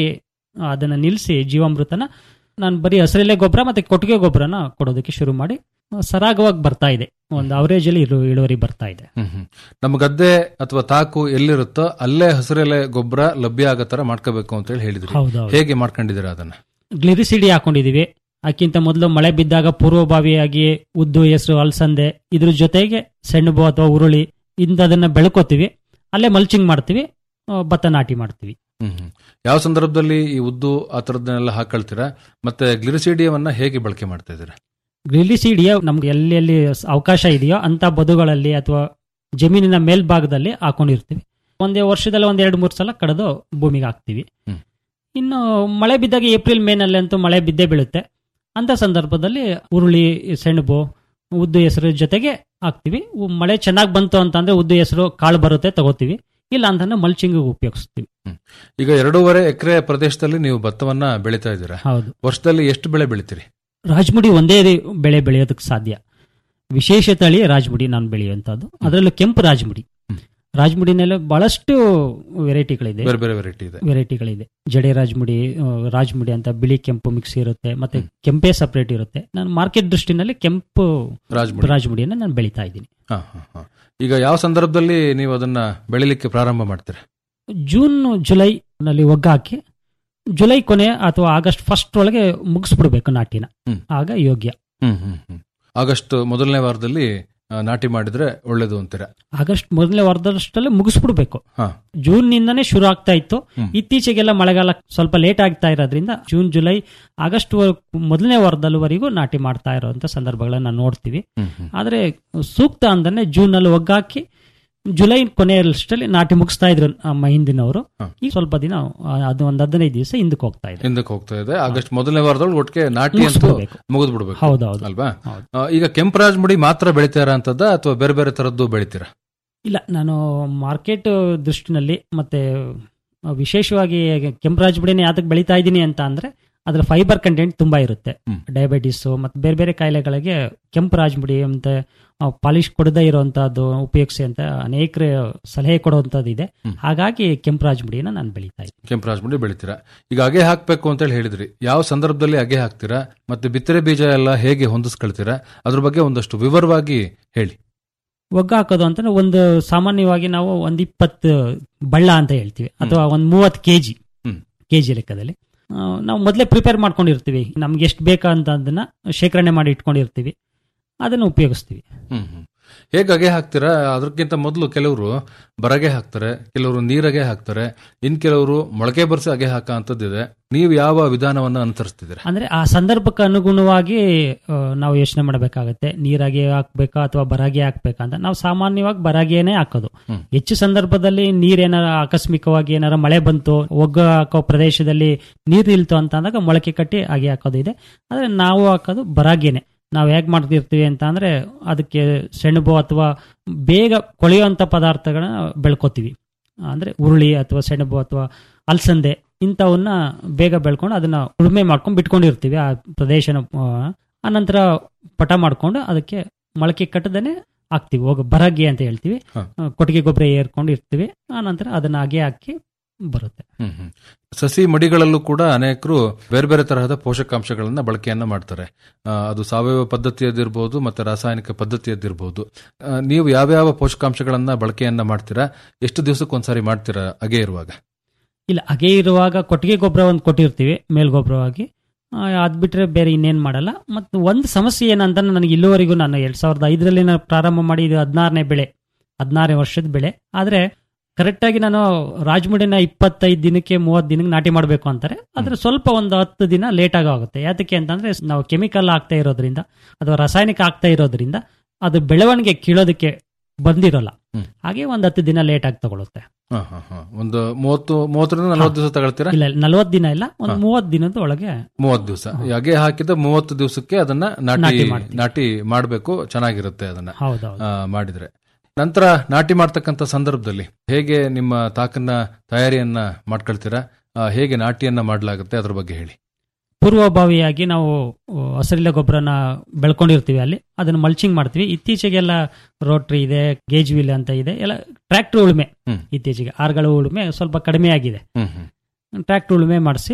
ಅದನ್ನ ನಿಲ್ಲಿಸಿ ಜೀವಾಮೃತನ ನಾನು ಬರೀ ಹಸಿರೆಲೆ ಗೊಬ್ಬರ ಮತ್ತೆ ಕೊಟ್ಟಿಗೆ ಗೊಬ್ಬರನ ಕೊಡೋದಕ್ಕೆ ಶುರು ಮಾಡಿ ಆ, ಸರಾಗವಾಗಿ ಬರ್ತಾ ಇದೆ ಒಂದು ಅವರೇಜ್ ಅಲ್ಲಿ ಇಳು- ಇಳುವರಿ ಬರ್ತಾ ಇದೆ ಹ್ಮ್ ಹ್ಮ್. ನಮ್ಮ ಗದ್ದೆ ಅಥವಾ ತಾಕು ಎಲ್ಲಿರುತ್ತೋ ಅಲ್ಲೇ ಹಸಿರೆಲೆ ಗೊಬ್ಬರ ಲಭ್ಯ ಆಗೋ ತರ ಮಾಡ್ಕೋಬೇಕು ಅಂತ ಹೇಳಿ ಹೇಳಿದ್ರಿ ಹೌದೌದು ಹೇಗೆ ಮಾಡ್ಕೊಂಡಿದ್ದೀರಾ ಅದನ್ನ ಗ್ಲಿರಿಸಿಡಿ ಹಾಕೊಂಡಿದೀವಿ ಅದಕ್ಕಿಂತ ಮೊದಲು ಮಳೆ ಬಿದ್ದಾಗ ಪೂರ್ವಭಾವಿಯಾಗಿ ಉದ್ದು ಹೆಸರು ಅಲಸಂದೆ ಇದ್ರ ಜೊತೆಗೆ ಸೆಣಬು ಅಥವಾ ಉರುಳಿ ಇಂಥದನ್ನ ಬೆಳ್ಕೋತೀವಿ ಅಲ್ಲೇ ಮಲ್ಚಿಂಗ್ ಮಾಡ್ತೀವಿ ಆ, ಭತ್ತ ನಾಟಿ ಮಾಡ್ತೀವಿ ಹ್ಮ್ ಹ್ಮ್. ಯಾವ ಸಂದರ್ಭದಲ್ಲಿ ಈ ಉದ್ದು ಆ ತರದನ್ನೆಲ್ಲ ಹಾಕೊಳ್ತೀರಾ ಮತ್ತೆ ಗ್ಲಿರಿಸಿಡಿಯವನ್ನ ಹೇಗೆ ಬಳಕೆ ಮಾಡ್ತಾ ಇದ್ದೀರಾ ಗ್ಲಿರಿಸಿಡಿಯ ನಮ್ಗೆ ಎಲ್ಲಿ ಎಲ್ಲಿ ಸ- ಅವಕಾಶ ಇದೆಯೋ ಅಂತ ಬದುಗಳಲ್ಲಿ ಅಥವಾ ಜಮೀನಿನ ಮೇಲ್ಭಾಗದಲ್ಲಿ ಹಾಕೊಂಡಿರ್ತೀವಿ ಒಂದೇ ವರ್ಷದಲ್ಲಿ ಒಂದ್ ಎರಡು ಮೂರು ಸಲ ಕಳೆದು ಭೂಮಿಗೆ ಹಾಕ್ತಿವಿ ಹ್ಮ್. ಇನ್ನು ಮಳೆ ಬಿದ್ದಾಗ ಏಪ್ರಿಲ್ ಮೇನಲ್ಲಿ ಅಂತೂ ಮಳೆ ಬಿದ್ದೇ ಬೀಳುತ್ತೆ ಅಂತ ಸಂದರ್ಭದಲ್ಲಿ ಉರುಳಿ ಸೆಣಬು ಉದ್ದು ಹೆಸರು ಜೊತೆಗೆ ಹಾಕ್ತಿವಿ ಉ- ಮಳೆ ಚೆನ್ನಾಗಿ ಬಂತು ಅಂತಂದ್ರೆ ಉದ್ದು ಹೆಸರು ಕಾಳು ಬರುತ್ತೆ ತಗೋತೀವಿ ಇಲ್ಲ ಅಂತಂದ್ರೆ ಮಲ್ಚಿಂಗ್ ಉಪಯೋಗಿಸ್ತೀವಿ ಈಗ ಎರಡೂವರೆ ಎಕರೆ ಪ್ರದೇಶದಲ್ಲಿ ನೀವು ಭತ್ತವನ್ನ ಬೆಳೀತಾ ಇದ್ದೀರಾ ಹೌದು ವರ್ಷದಲ್ಲಿ ಎಷ್ಟು ಬೆಳೆ ಬೆಳಿತೀರಿ ರಾಜಮುಡಿ ಒಂದೇ ರಿ- ಬೆಳೆ ಬೆಳೆಯೋದಕ್ಕೆ ಸಾಧ್ಯ ವಿಶೇಷ ತಳಿ ರಾಜಮುಡಿ ನಾನು ಬೆಳೆಯುವಂತದ್ದು ಅದರಲ್ಲೂ ಕೆಂಪು ರಾಜಮುಡಿ ಹ್ಮ್. ರಾಜಮುಡಿನಲ್ಲಿ ಬಹಳಷ್ಟು ವೆರೈಟಿಗಳಿದೆ ಬೇರೆ ಬೇರೆ ವೆರೈಟಿ ಇದೆ ವೆರೈಟಿಗಳಿದೆ ಜಡೆ ರಾಜಮುಡಿ ಆ, ರಾಜಮುಡಿ ಅಂತ ಬಿಳಿ ಕೆಂಪು ಮಿಕ್ಸ್ ಇರುತ್ತೆ ಮತ್ತೆ ಕೆಂಪೇ ಸಪರೇಟ್ ಇರುತ್ತೆ ನಾನು ಮಾರ್ಕೆಟ್ ದೃಷ್ಟಿನಲ್ಲಿ ಕೆಂಪು ರಾಜಮುಡಿ ರಾಜಮುಡಿಯನ್ನು ನಾನು ಬೆಳೀತಾ ಇದ್ದೀನಿ ಹಾ, ಹಾ, ಹಾ. ಈಗ ಯಾವ ಸಂದರ್ಭದಲ್ಲಿ ನೀವು ಅದನ್ನ ಬೆಳಿಲಿಕ್ಕೆ ಪ್ರಾರಂಭ ಮಾಡ್ತೀರಾ ಜೂನ್ ಜುಲೈ ನಲ್ಲಿ ಒಗ್ಗ ಹಾಕಿ ಜುಲೈ ಕೊನೆ ಅಥವಾ ಆಗಸ್ಟ್ ಫಸ್ಟ್ ಒಳಗೆ ಮುಗಿಸ್ಬಿಡ್ಬೇಕು ನಾಟಿನ ಹ್ಮ್. ಆಗ ಯೋಗ್ಯ ಹ್ಮ್ ಹ್ಮ್ ಹ್ಮ್ ಆಗಸ್ಟ್ ಮೊದಲನೇ ವಾರದಲ್ಲಿ ಆ, ನಾಟಿ ಮಾಡಿದ್ರೆ ಒಳ್ಳೇದು ಅಂತೀರಾ ಆಗಸ್ಟ್ ಮೊದಲನೇ ವಾರದಷ್ಟಲ್ಲೇ ಮುಗಿಸ್ಬಿಡ್ಬೇಕು ಹಾ ಜೂನ್ ನಿಂದನೇ ಶುರು ಆಗ್ತಾ ಇತ್ತು ಹ್ಮ್. ಇತ್ತೀಚೆಗೆಲ್ಲ ಮಳೆಗಾಲ ಸ್ವಲ್ಪ ಲೇಟ್ ಆಗ್ತಾ ಇರೋದ್ರಿಂದ ಜೂನ್ ಜುಲೈ ಆಗಸ್ಟ್ ವರ್- ಮೊದಲನೇ ವಾರದಲ್ಲಿವರೆಗೂ ನಾಟಿ ಮಾಡ್ತಾ ಇರುವಂತ ಸಂದರ್ಭಗಳನ್ನ ನೋಡ್ತೀವಿ ಹ್ಮ್ ಹ್ಮ್ ಆದ್ರೆ ಸೂಕ್ತ ಅಂದನೆ ಜೂನ್ ಅಲ್ಲಿ ಒಗ್ಗಾಕಿ ಜುಲೈ ಕೊನೆಯಷ್ಟಲ್ಲಿ ನಾಟಿ ಮುಗಿಸ್ತಾ ಇದ್ರು ನಮ್ಮ ಹಿಂದಿನವರು ಹ. ಈಗ ಸ್ವಲ್ಪ ದಿನ ಆ, ಅದು ಒಂದ್ ಹದಿನೈದು ದಿವಸ ಹಿಂದಕ್ಕೆ ಹೋಗ್ತಾ ಇದೆ ಹಿಂದಕ್ಕೆ ಹೋಗ್ತಾ ಇದೆ ಆಗಸ್ಟ್ ಮೊದಲನೇ ವಾರದೊಳಗೆ ಒಟ್ಟಿಗೆ ನಾಟಿ ಅಂತೂ ಮುಗಿಸ್ಬಿಡ್ಬೇಕು. ಮುಗಿದ್ ಬಿಡ್ಬೇಕು ಹೌದೌದು ಅಲ್ವಾ ಹೌದು. ಆ, ಈಗ ಕೆಂಪರಾಜ್ ಮುಡಿ ಮಾತ್ರ ಬೆಳಿತಾರ ಅಂತದ ಅಥವಾ ಬೇರೆ ಬೇರೆ ತರದ್ದು ಬೆಳಿತೀರಾ ಇಲ್ಲ ನಾನು ಮಾರ್ಕೆಟ್ ದೃಷ್ಟಿನಲ್ಲಿ ಮತ್ತೆ ವಿಶೇಷವಾಗಿ ಕೆಂಪರಾಜ್ ಬಿಡಿನ ಯಾತಕ್ಕೆ ಬೆಳೀತಾ ಇದ್ದೀನಿ ಅಂತ ಅಂದ್ರೆ ಅದ್ರ ಫೈಬರ್ ಕಂಟೆಂಟ್ ತುಂಬಾ ಇರುತ್ತೆ ಹ್ಮ್. ಡಯಾಬಿಟಿಸ್ ಮತ್ತೆ ಬೇರೆ ಬೇರೆ ಕಾಯಿಲೆಗಳಿಗೆ ಕೆಂಪು ರಾಜ್ಮುಡಿ ಮತ್ತೆ ಪಾಲಿಶ್ ಕೊಡದೇ ಇರುವಂತಹದ್ದು ಉಪಯೋಗಿಸಿ ಅಂತ ಅನೇಕ ಸಲಹೆ ಕೊಡುವಂತದ್ದು ಇದೆ ಹ್ಮ್. ಹಾಗಾಗಿ ಕೆಂಪು ರಾಜ್ಮುಡಿನ ನಾನು ಬೆಳೀತಾ ಇದ್ದೀನಿ ಕೆಂಪರಾಜ್ ಮುಡಿ ಬೆಳಿತೀರಾ ಈಗ ಅಗೆ ಹಾಕ್ಬೇಕು ಅಂತ ಹೇಳಿ ಹೇಳಿದ್ರಿ ಯಾವ ಸಂದರ್ಭದಲ್ಲಿ ಅಗೆ ಹಾಕ್ತೀರಾ ಮತ್ತೆ ಬಿತ್ತನೆ ಬೀಜ ಎಲ್ಲ ಹೇಗೆ ಹೊಂದಿಸ್ಕೊಳ್ತೀರಾ ಅದ್ರ ಬಗ್ಗೆ ಒಂದಷ್ಟು ವಿವರವಾಗಿ ಹೇಳಿ ಒಗ್ಗ ಹಾಕೋದು ಅಂತಂದ್ರೆ ಒಂದು ಸಾಮಾನ್ಯವಾಗಿ ನಾವು ಒಂದ್ ಇಪ್ಪತ್ತು ಬಳ್ಳ ಅಂತ ಹೇಳ್ತೀವಿ ಅಥವಾ ಒಂದ್ ಮೂವತ್ತು ಕೆಜಿ ಹ್ಮ್. ಕೆಜಿ ಲೆಕ್ಕದಲ್ಲಿ ಆ, ನಾವು ಮೊದಲೇ ಪ್ರಿಪೇರ್ ಮಾಡ್ಕೊಂಡಿರ್ತೀವಿ ನಮ್ಗೆ ಎಷ್ಟು ಬೇಕಾ ಅಂತ ಅದನ್ನ ಶೇಖರಣೆ ಮಾಡಿ ಇಟ್ಕೊಂಡಿರ್ತೀವಿ ಅದನ್ನು ಉಪಯೋಗಿಸ್ತೀವಿ ಹ್ಮ್ ಹ್ಮ್ ಹೇಗೆ ಅಗೆ ಹಾಕ್ತೀರಾ ಅದಕ್ಕಿಂತ ಮೊದಲು ಕೆಲವರು ಬರಗೆ ಹಾಕ್ತಾರೆ ಕೆಲವರು ನೀರಗೆ ಹಾಕ್ತಾರೆ ಇನ್ ಕೆಲವರು ಮೊಳಕೆ ಬರ್ಸಿ ಅಗೆ ಹಾಕ ಅಂತದ್ದಿದೆ ನೀವು ಯಾವ ವಿಧಾನವನ್ನ ಅನುಸರಿಸ್ತಿದ್ದೀರಾ ಅಂದ್ರೆ ಆ ಸಂದರ್ಭಕ್ಕೆ ಅನುಗುಣವಾಗಿ ಆ, ನಾವು ಯೋಚನೆ ಮಾಡಬೇಕಾಗತ್ತೆ ನೀರಾಗೆ ಹಾಕ್ಬೇಕಾ ಅಥವಾ ಬರಾಗೆ ಹಾಕ್ಬೇಕಾ ಅಂತ ನಾವು ಸಾಮಾನ್ಯವಾಗಿ ಬರಾಗೆನೆ ಹಾಕೋದು ಹ್ಮ್. ಹೆಚ್ಚು ಸಂದರ್ಭದಲ್ಲಿ ನೀರೇನಾರ ಆಕಸ್ಮಿಕವಾಗಿ ಏನಾರ ಮಳೆ ಬಂತು ಒಗ್ಗ ಹಾಕೋ ಪ್ರದೇಶದಲ್ಲಿ ನೀರು ನಿಲ್ತು ಅಂತ ಅಂದಾಗ ಮೊಳಕೆ ಕಟ್ಟಿ ಹಾಗೆ ಹಾಕೋದು ಇದೆ ಆದ್ರೆ ನಾವು ಹಾಕೋದು ಬರಾಗೇನೆ ನಾವು ಹೇಗ್ ಮಾಡ್ತಿರ್ತೀವಿ ಅಂತ ಅಂದ್ರೆ ಅದಕ್ಕೆ ಸೆಣಬು ಅಥವಾ ಬೇಗ ಕೊಳೆಯುವಂತ ಪದಾರ್ಥಗಳನ್ನ ಬೆಳ್ಕೋತೀವಿ ಅಂದ್ರೆ ಉರುಳಿ ಅಥವಾ ಸೆಣಬು ಅಥವಾ ಅಲಸಂದೆ ಇಂಥವನ್ನ ಬೇಗ ಬೆಳ್ಕೊಂಡು ಅದನ್ನ ಉಳುಮೆ ಮಾಡ್ಕೊಂಡು ಬಿಟ್ಕೊಂಡಿರ್ತೀವಿ ಆ ಪ್ರದೇಶನ ಆ, ಆನಂತರ ಪಟ ಮಾಡ್ಕೊಂಡು ಅದಕ್ಕೆ ಮೊಳಕೆ ಕಟ್ಟದೇನೆ ಹಾಕ್ತಿವಿ ಹೋಗ ಬರಗ್ಗೆ ಅಂತ ಹೇಳ್ತೀವಿ ಹ. ಆ, ಕೊಟ್ಟಿಗೆ ಗೊಬ್ಬರ ಏರ್ಕೊಂಡು ಇರ್ತೀವಿ ಆನಂತರ ಅದನ್ನ ಹಾಗೆ ಹಾಕಿ ಬರುತ್ತೆ ಹ್ಮ್ ಹ್ಮ್. ಸಸಿ ಮಡಿಗಳಲ್ಲೂ ಕೂಡ ಅನೇಕರು ಬೇರೆ ಬೇರೆ ತರಹದ ಪೋಷಕಾಂಶಗಳನ್ನ ಬಳಕೆಯನ್ನ ಮಾಡ್ತಾರೆ ಆ, ಅದು ಸಾವಯವ ಪದ್ಧತಿಯದಿರ್ಬೋದು ಮತ್ತೆ ರಾಸಾಯನಿಕ ಪದ್ಧತಿಯದಿರ್ಬೋದು ಆ, ನೀವು ಯಾವ್ಯಾವ ಪೋಷಕಾಂಶಗಳನ್ನ ಬಳಕೆಯನ್ನ ಮಾಡ್ತೀರಾ ಎಷ್ಟು ದಿವಸಕ್ಕೆ ಒಂದ್ಸಾರಿ ಮಾಡ್ತೀರಾ ಅಗೆ ಇರುವಾಗ ಇಲ್ಲ ಹಾಗೆ ಇರುವಾಗ ಕೊಟ್ಟಿಗೆ ಗೊಬ್ಬರ ಒಂದು ಕೊಟ್ಟಿರ್ತೀವಿ ಮೇಲ್ಗೊಬ್ಬರವಾಗಿ ಆ, ಅದ್ ಬಿಟ್ರೆ ಬೇರೆ ಇನ್ನೇನ್ ಮಾಡಲ್ಲ ಮತ್ತು ಒಂದು ಸಮಸ್ಯೆ ಏನಂತ ನನಗೆ ಇಲ್ಲಿವರೆಗೂ ನಾನು ಎರಡ್ ಸಾವಿರದ ಐದರಲ್ಲಿ ನಾನು ಪ್ರಾರಂಭ ಮಾಡಿ ಇದು ಹದಿನಾರನೇ ಬೆಳೆ ಹದಿನಾರನೇ ವರ್ಷದ ಬೆಳೆ ಆದ್ರೆ ಕರೆಕ್ಟಾಗಿ ನಾನು ರಾಜಮುಡಿನ ಇಪ್ಪತ್ತೈದು ದಿನಕ್ಕೆ ಮೂವತ್ತು ದಿನಕ್ಕೆ ನಾಟಿ ಮಾಡಬೇಕು ಅಂತಾರೆ ಆದ್ರೆ ಸ್ವಲ್ಪ ಒಂದು ಹತ್ತು ದಿನ ಲೇಟ್ ಆಗುತ್ತೆ ಯಾತಕ್ಕೆ ಅಂತಂದ್ರೆ ನಾವು ಕೆಮಿಕಲ್ ಆಗ್ತಾ ಇರೋದ್ರಿಂದ ಅಥವಾ ರಾಸಾಯನಿಕ ಆಗ್ತಾ ಇರೋದ್ರಿಂದ ಅದು ಬೆಳವಣಿಗೆ ಕೀಳೋದಕ್ಕೆ ಬಂದಿರೋಲ್ಲ ಹ್ಮ್. ಹಾಗೆ ಒಂದು ಹತ್ತು ದಿನ ಲೇಟ್ ಆಗಿ ತಗೊಳುತ್ತೆ ಹಾ, ಹಾ, ಹಾ. ಒಂದು ಮೂವತ್ತು ಮೂವತ್ತರಿಂದ ನಲವತ್ತು ದಿವಸ ತಗೊಳ್ತೀರಾ ಇಲ್ಲ ನಲ್ವತ್ತು ದಿನ ಇಲ್ಲ ಒಂದು ಹಾ. ಮೂವತ್ತು ದಿನದ ಒಳಗೆ ಮೂವತ್ತು ದಿವಸ ಅಗೆ ಹಾಕಿದ ಮೂವತ್ತು ದಿವಸಕ್ಕೆ ಅದನ್ನ ನಾಟಿ ನಾಟಿ ಮಾಡ್ತೀವಿ. ನಾಟಿ ಮಾಡಬೇಕು ಚೆನ್ನಾಗಿರುತ್ತೆ ಅದನ್ನ ಹೌದೌದು ಆ, ಮಾಡಿದ್ರೆ ನಂತರ ನಾಟಿ ಮಾಡ್ತಕ್ಕಂಥ ಸಂದರ್ಭದಲ್ಲಿ ಹೇಗೆ ನಿಮ್ಮ ತಾಕನ್ನ ತಯಾರಿಯನ್ನ ಮಾಡ್ಕೊಳ್ತೀರಾ ಆ, ಹೇಗೆ ನಾಟಿಯನ್ನ ಮಾಡಲಾಗುತ್ತೆ ಅದ್ರ ಬಗ್ಗೆ ಹೇಳಿ ಪೂರ್ವಭಾವಿಯಾಗಿ ನಾವು ಆ, ಹಸಿರೆಲೆ ಗೊಬ್ಬರನ ಬೆಳ್ಕೊಂಡಿರ್ತೀವಿ ಅಲ್ಲಿ ಅದನ್ನ ಮಲ್ಚಿಂಗ್ ಮಾಡ್ತೀವಿ ಇತ್ತೀಚೆಗೆಲ್ಲ ರೋಟ್ರಿ ಇದೆ ಗೇಜ್ ವೀಲ್ ಅಂತ ಇದೆ ಎಲ್ಲ ಟ್ರ್ಯಾಕ್ಟರ್ ಉಳುಮೆ ಹ್ಮ್. ಇತ್ತೀಚೆಗೆ ಆರ್ಗಳ ಉಳುಮೆ ಸ್ವಲ್ಪ ಕಡಿಮೆ ಆಗಿದೆ ಹ್ಮ್ ಹ್ಮ್ ಟ್ರ್ಯಾಕ್ಟರ್ ಉಳುಮೆ ಮಾಡಿಸಿ